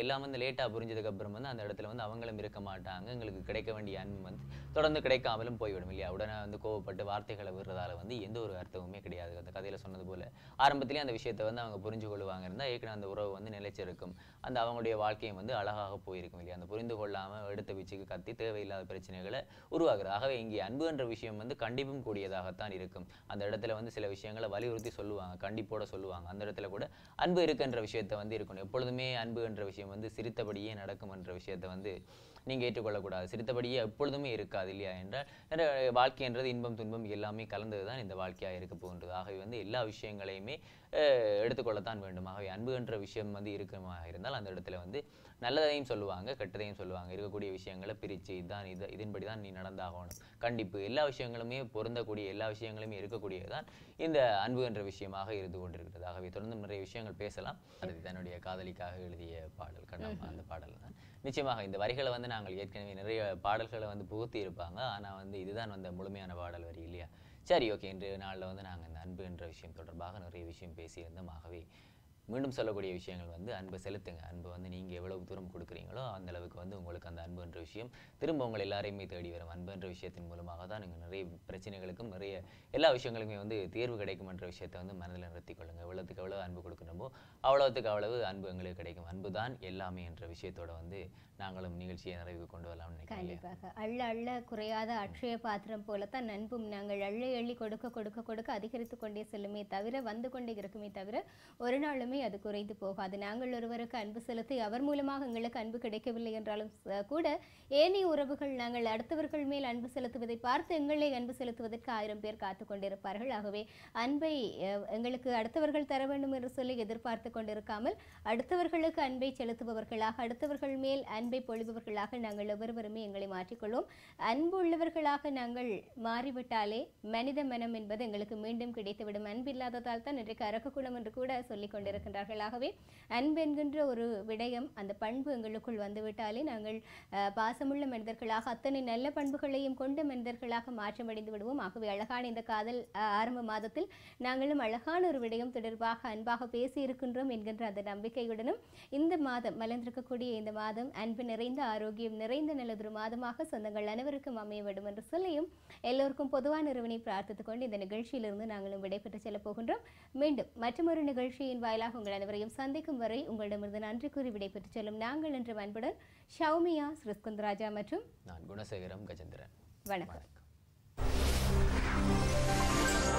எல்லாம் வந்து லேட்டாக புரிஞ்சதுக்கு அப்புறம் வந்து அந்த இடத்துல வந்து அவங்களும் இருக்க மாட்டாங்க எங்களுக்கு கிடைக்க வேண்டிய அன்பு வந்து தொடர்ந்து கிடைக்காமலும் போய்விடும் இல்லையா உடனே வந்து கோவப்பட்டு வார்த்தைகளை விடுறதால வந்து எந்த ஒரு அர்த்தமுமே கிடையாது அந்த கதையில சொன்னது போல ஆரம்பத்திலேயே அந்த விஷயத்தை வந்து அவங்க புரிஞ்சு கொள்வாங்க இருந்தால் ஏற்கனவே அந்த உறவு வந்து நிலைச்சிருக்கும் அந்த அவங்களுடைய வாழ்க்கையும் வந்து அழகாக போயிருக்கும் இல்லையா அந்த புரிந்து கொள்ளாம எடுத்த பிச்சுக்கு கத்தி தேவையில்லாத பிரச்சனைகளை உருவாகுது ஆகவே இங்கே அன்பு என்ற விஷயம் வந்து கண்டிப்பும் கூடியதாகத்தான் இருக்கும் அந்த இடத்துல வந்து சில விஷயங்களை வலியுறுத்தி சொல்லுவாங்க கண்டிப்போட சொல்லுவாங்க அந்த இடத்துல கூட அன்பு இருக்குன்ற விஷயத்தை வந்து இருக்கணும் எப்பொழுதுமே அன்பு என்ற விஷயம் வந்து சிரித்தபடியே நடக்கும் என்ற விஷயத்தை வந்து நீங்க ஏற்றுக்கொள்ளக்கூடாது சிரித்தபடியே எப்பொழுதுமே இருக்காது இல்லையா என்றால் என்ற வாழ்க்கை என்றது இன்பம் துன்பம் எல்லாமே கலந்தது தான் இந்த வாழ்க்கையாக இருக்க போகின்றது ஆகவே வந்து எல்லா விஷயங்களையுமே அஹ், எடுத்துக்கொள்ளத்தான் வேண்டும் ஆகவே அன்பு என்ற விஷயம் வந்து இருக்குமாக இருந்தால் அந்த இடத்துல வந்து நல்லதையும் சொல்லுவாங்க கெட்டதையும் சொல்லுவாங்க இருக்கக்கூடிய விஷயங்களை பிரித்து இதுதான் இது இதன்படி தான் நீ நடந்தாகணும் கண்டிப்பு எல்லா விஷயங்களுமே பொருந்தக்கூடிய எல்லா விஷயங்களுமே இருக்கக்கூடியதுதான் இந்த அன்பு என்ற விஷயமாக இருந்து கொண்டிருக்கிறது ஆகவே தொடர்ந்து நிறைய விஷயங்கள் பேசலாம் அது தன்னுடைய காதலிக்காக எழுதிய பாடல் கண்ணம்மா அந்த பாடல் தான் நிச்சயமாக இந்த வரிகளை வந்து நாங்கள் ஏற்கனவே நிறைய பாடல்களை வந்து புகுத்தி இருப்பாங்க ஆனா வந்து இதுதான் வந்த முழுமையான பாடல் வரி இல்லையா சரி ஓகே இன்றைய நாளில் வந்து நாங்கள் இந்த அன்பு என்ற விஷயம் தொடர்பாக நிறைய விஷயம் பேசியிருந்தோம் ஆகவே மீண்டும் சொல்லக்கூடிய விஷயங்கள் வந்து அன்பை செலுத்துங்க அன்பு வந்து நீங்க எவ்வளவு தூரம் கொடுக்குறீங்களோ அந்த அளவுக்கு வந்து உங்களுக்கு அந்த அன்பு என்ற விஷயம் திரும்ப உங்கள் எல்லாரையுமே தேடி வரும் அன்பு என்ற விஷயத்தின் மூலமாக தான் நீங்கள் நிறைய பிரச்சனைகளுக்கும் நிறைய எல்லா விஷயங்களுக்குமே வந்து தீர்வு கிடைக்கும் என்ற விஷயத்தை வந்து மனதில் நிறுத்திக் கொள்ளுங்க எவ்வளவுக்கு எவ்வளவு அன்பு கொடுக்கணுமோ அவ்வளவுக்கு அவ்வளவு அன்பு எங்களுக்கு கிடைக்கும் அன்பு தான் எல்லாமே என்ற விஷயத்தோட வந்து நாங்களும் நிகழ்ச்சியை நிறைவு கொண்டு வரலாம்னு நினைக்கிறேன் இல்லையா? கண்டிப்பாக அள்ள அள்ள குறையாத அட்சய பாத்திரம் போலத்தான் நண்பும் நாங்கள் அள்ளி அள்ளி கொடுக்க கொடுக்க கொடுக்க அதிகரித்து கொண்டே செல்லுமே தவிர வந்து கொண்டே இருக்குமே தவிர ஒரு நாளுமே அது குறைந்து போகாது நாங்கள் ஒருவருக்கு அன்பு செலுத்தி அவர் மூலமாக எங்களுக்கு அன்பு கிடைக்கவில்லை என்றாலும் ச- கூட ஏனைய உறவுகள் நாங்கள் அடுத்தவர்கள் மேல் அன்பு செலுத்துவதை பார்த்து எங்களை அன்பு செலுத்துவதற்கு ஆயிரம் பேர் காத்து கொண்டிருப்பார்கள் ஆகவே அன்பை அஹ், எங்களுக்கு அடுத்தவர்கள் தர வேண்டும் என்று சொல்லி எதிர்பார்த்து கொண்டிருக்காமல் அடுத்தவர்களுக்கு அன்பை செலுத்துபவர்களாக அடுத்தவர்கள் மேல் அன்பை பொழிபவர்களாக நாங்கள் ஒவ்வொருவருமே எங்களை மாற்றிக்கொள்வோம் அன்பு உள்ளவர்களாக நாங்கள் மாறிவிட்டாலே மனித மனம் என்பது எங்களுக்கு மீண்டும் கிடைத்துவிடும் அன்பு இல்லாததால் தான் இன்றைக்கு அரக்ககுணம் என்று கூட சொல்லிக் கொண்டிருக்கின்றார்கள் ஆகவே அன்பு என்கின்ற ஒரு விடயம் அந்த பண்பு எங்களுக்குள் வந்துவிட்டாலே நாங்கள் அஹ், பாசமுள்ள மனிதர்களாக அத்தனை நல்ல பண்புகளையும் கொண்ட மனிதர்களாக மாற்றமடைந்து விடுவோம் ஆகவே அழகான இந்த காதல் அஹ், ஆரம்ப மாதத்தில் நாங்களும் அழகான ஒரு விடயம் தொடர்பாக அன்பாக பேசி இருக்கின்றோம் என்கின்ற அந்த நம்பிக்கையுடனும் இந்த மாதம் மலர்ந்திருக்கக்கூடிய இந்த மாதம் அன்பு நிறைந்த ஆரோக்கியம் நிறைந்த நல்லதொரு மாதமாக சொந்தங்கள் அனைவருக்கும் அமைய வேண்டும் என்று சொல்லியும் எல்லோருக்கும் பொதுவான இறைவனை பிரார்த்தித்துக் கொண்டு இந்த நிகழ்ச்சியிலிருந்து நாங்களும் விடைபெற்று செல்லப் போகின்றோம் மீண்டும் மற்றொரு நிகழ்ச்சியின் வாயிலாக உங்கள் அனைவரையும் சந்திக்கும் வரை உங்களிடமிருந்து நன்றி கூறி விடைபெற்று செல்லும் நாங்கள் என்ற அன்புடன் ஷவுமியா ஸ்ருஸ்குந்த்ராஜா மற்றும் நான் குணசேகரம் கஜேந்திரன் வணக்கம் வணக்கம்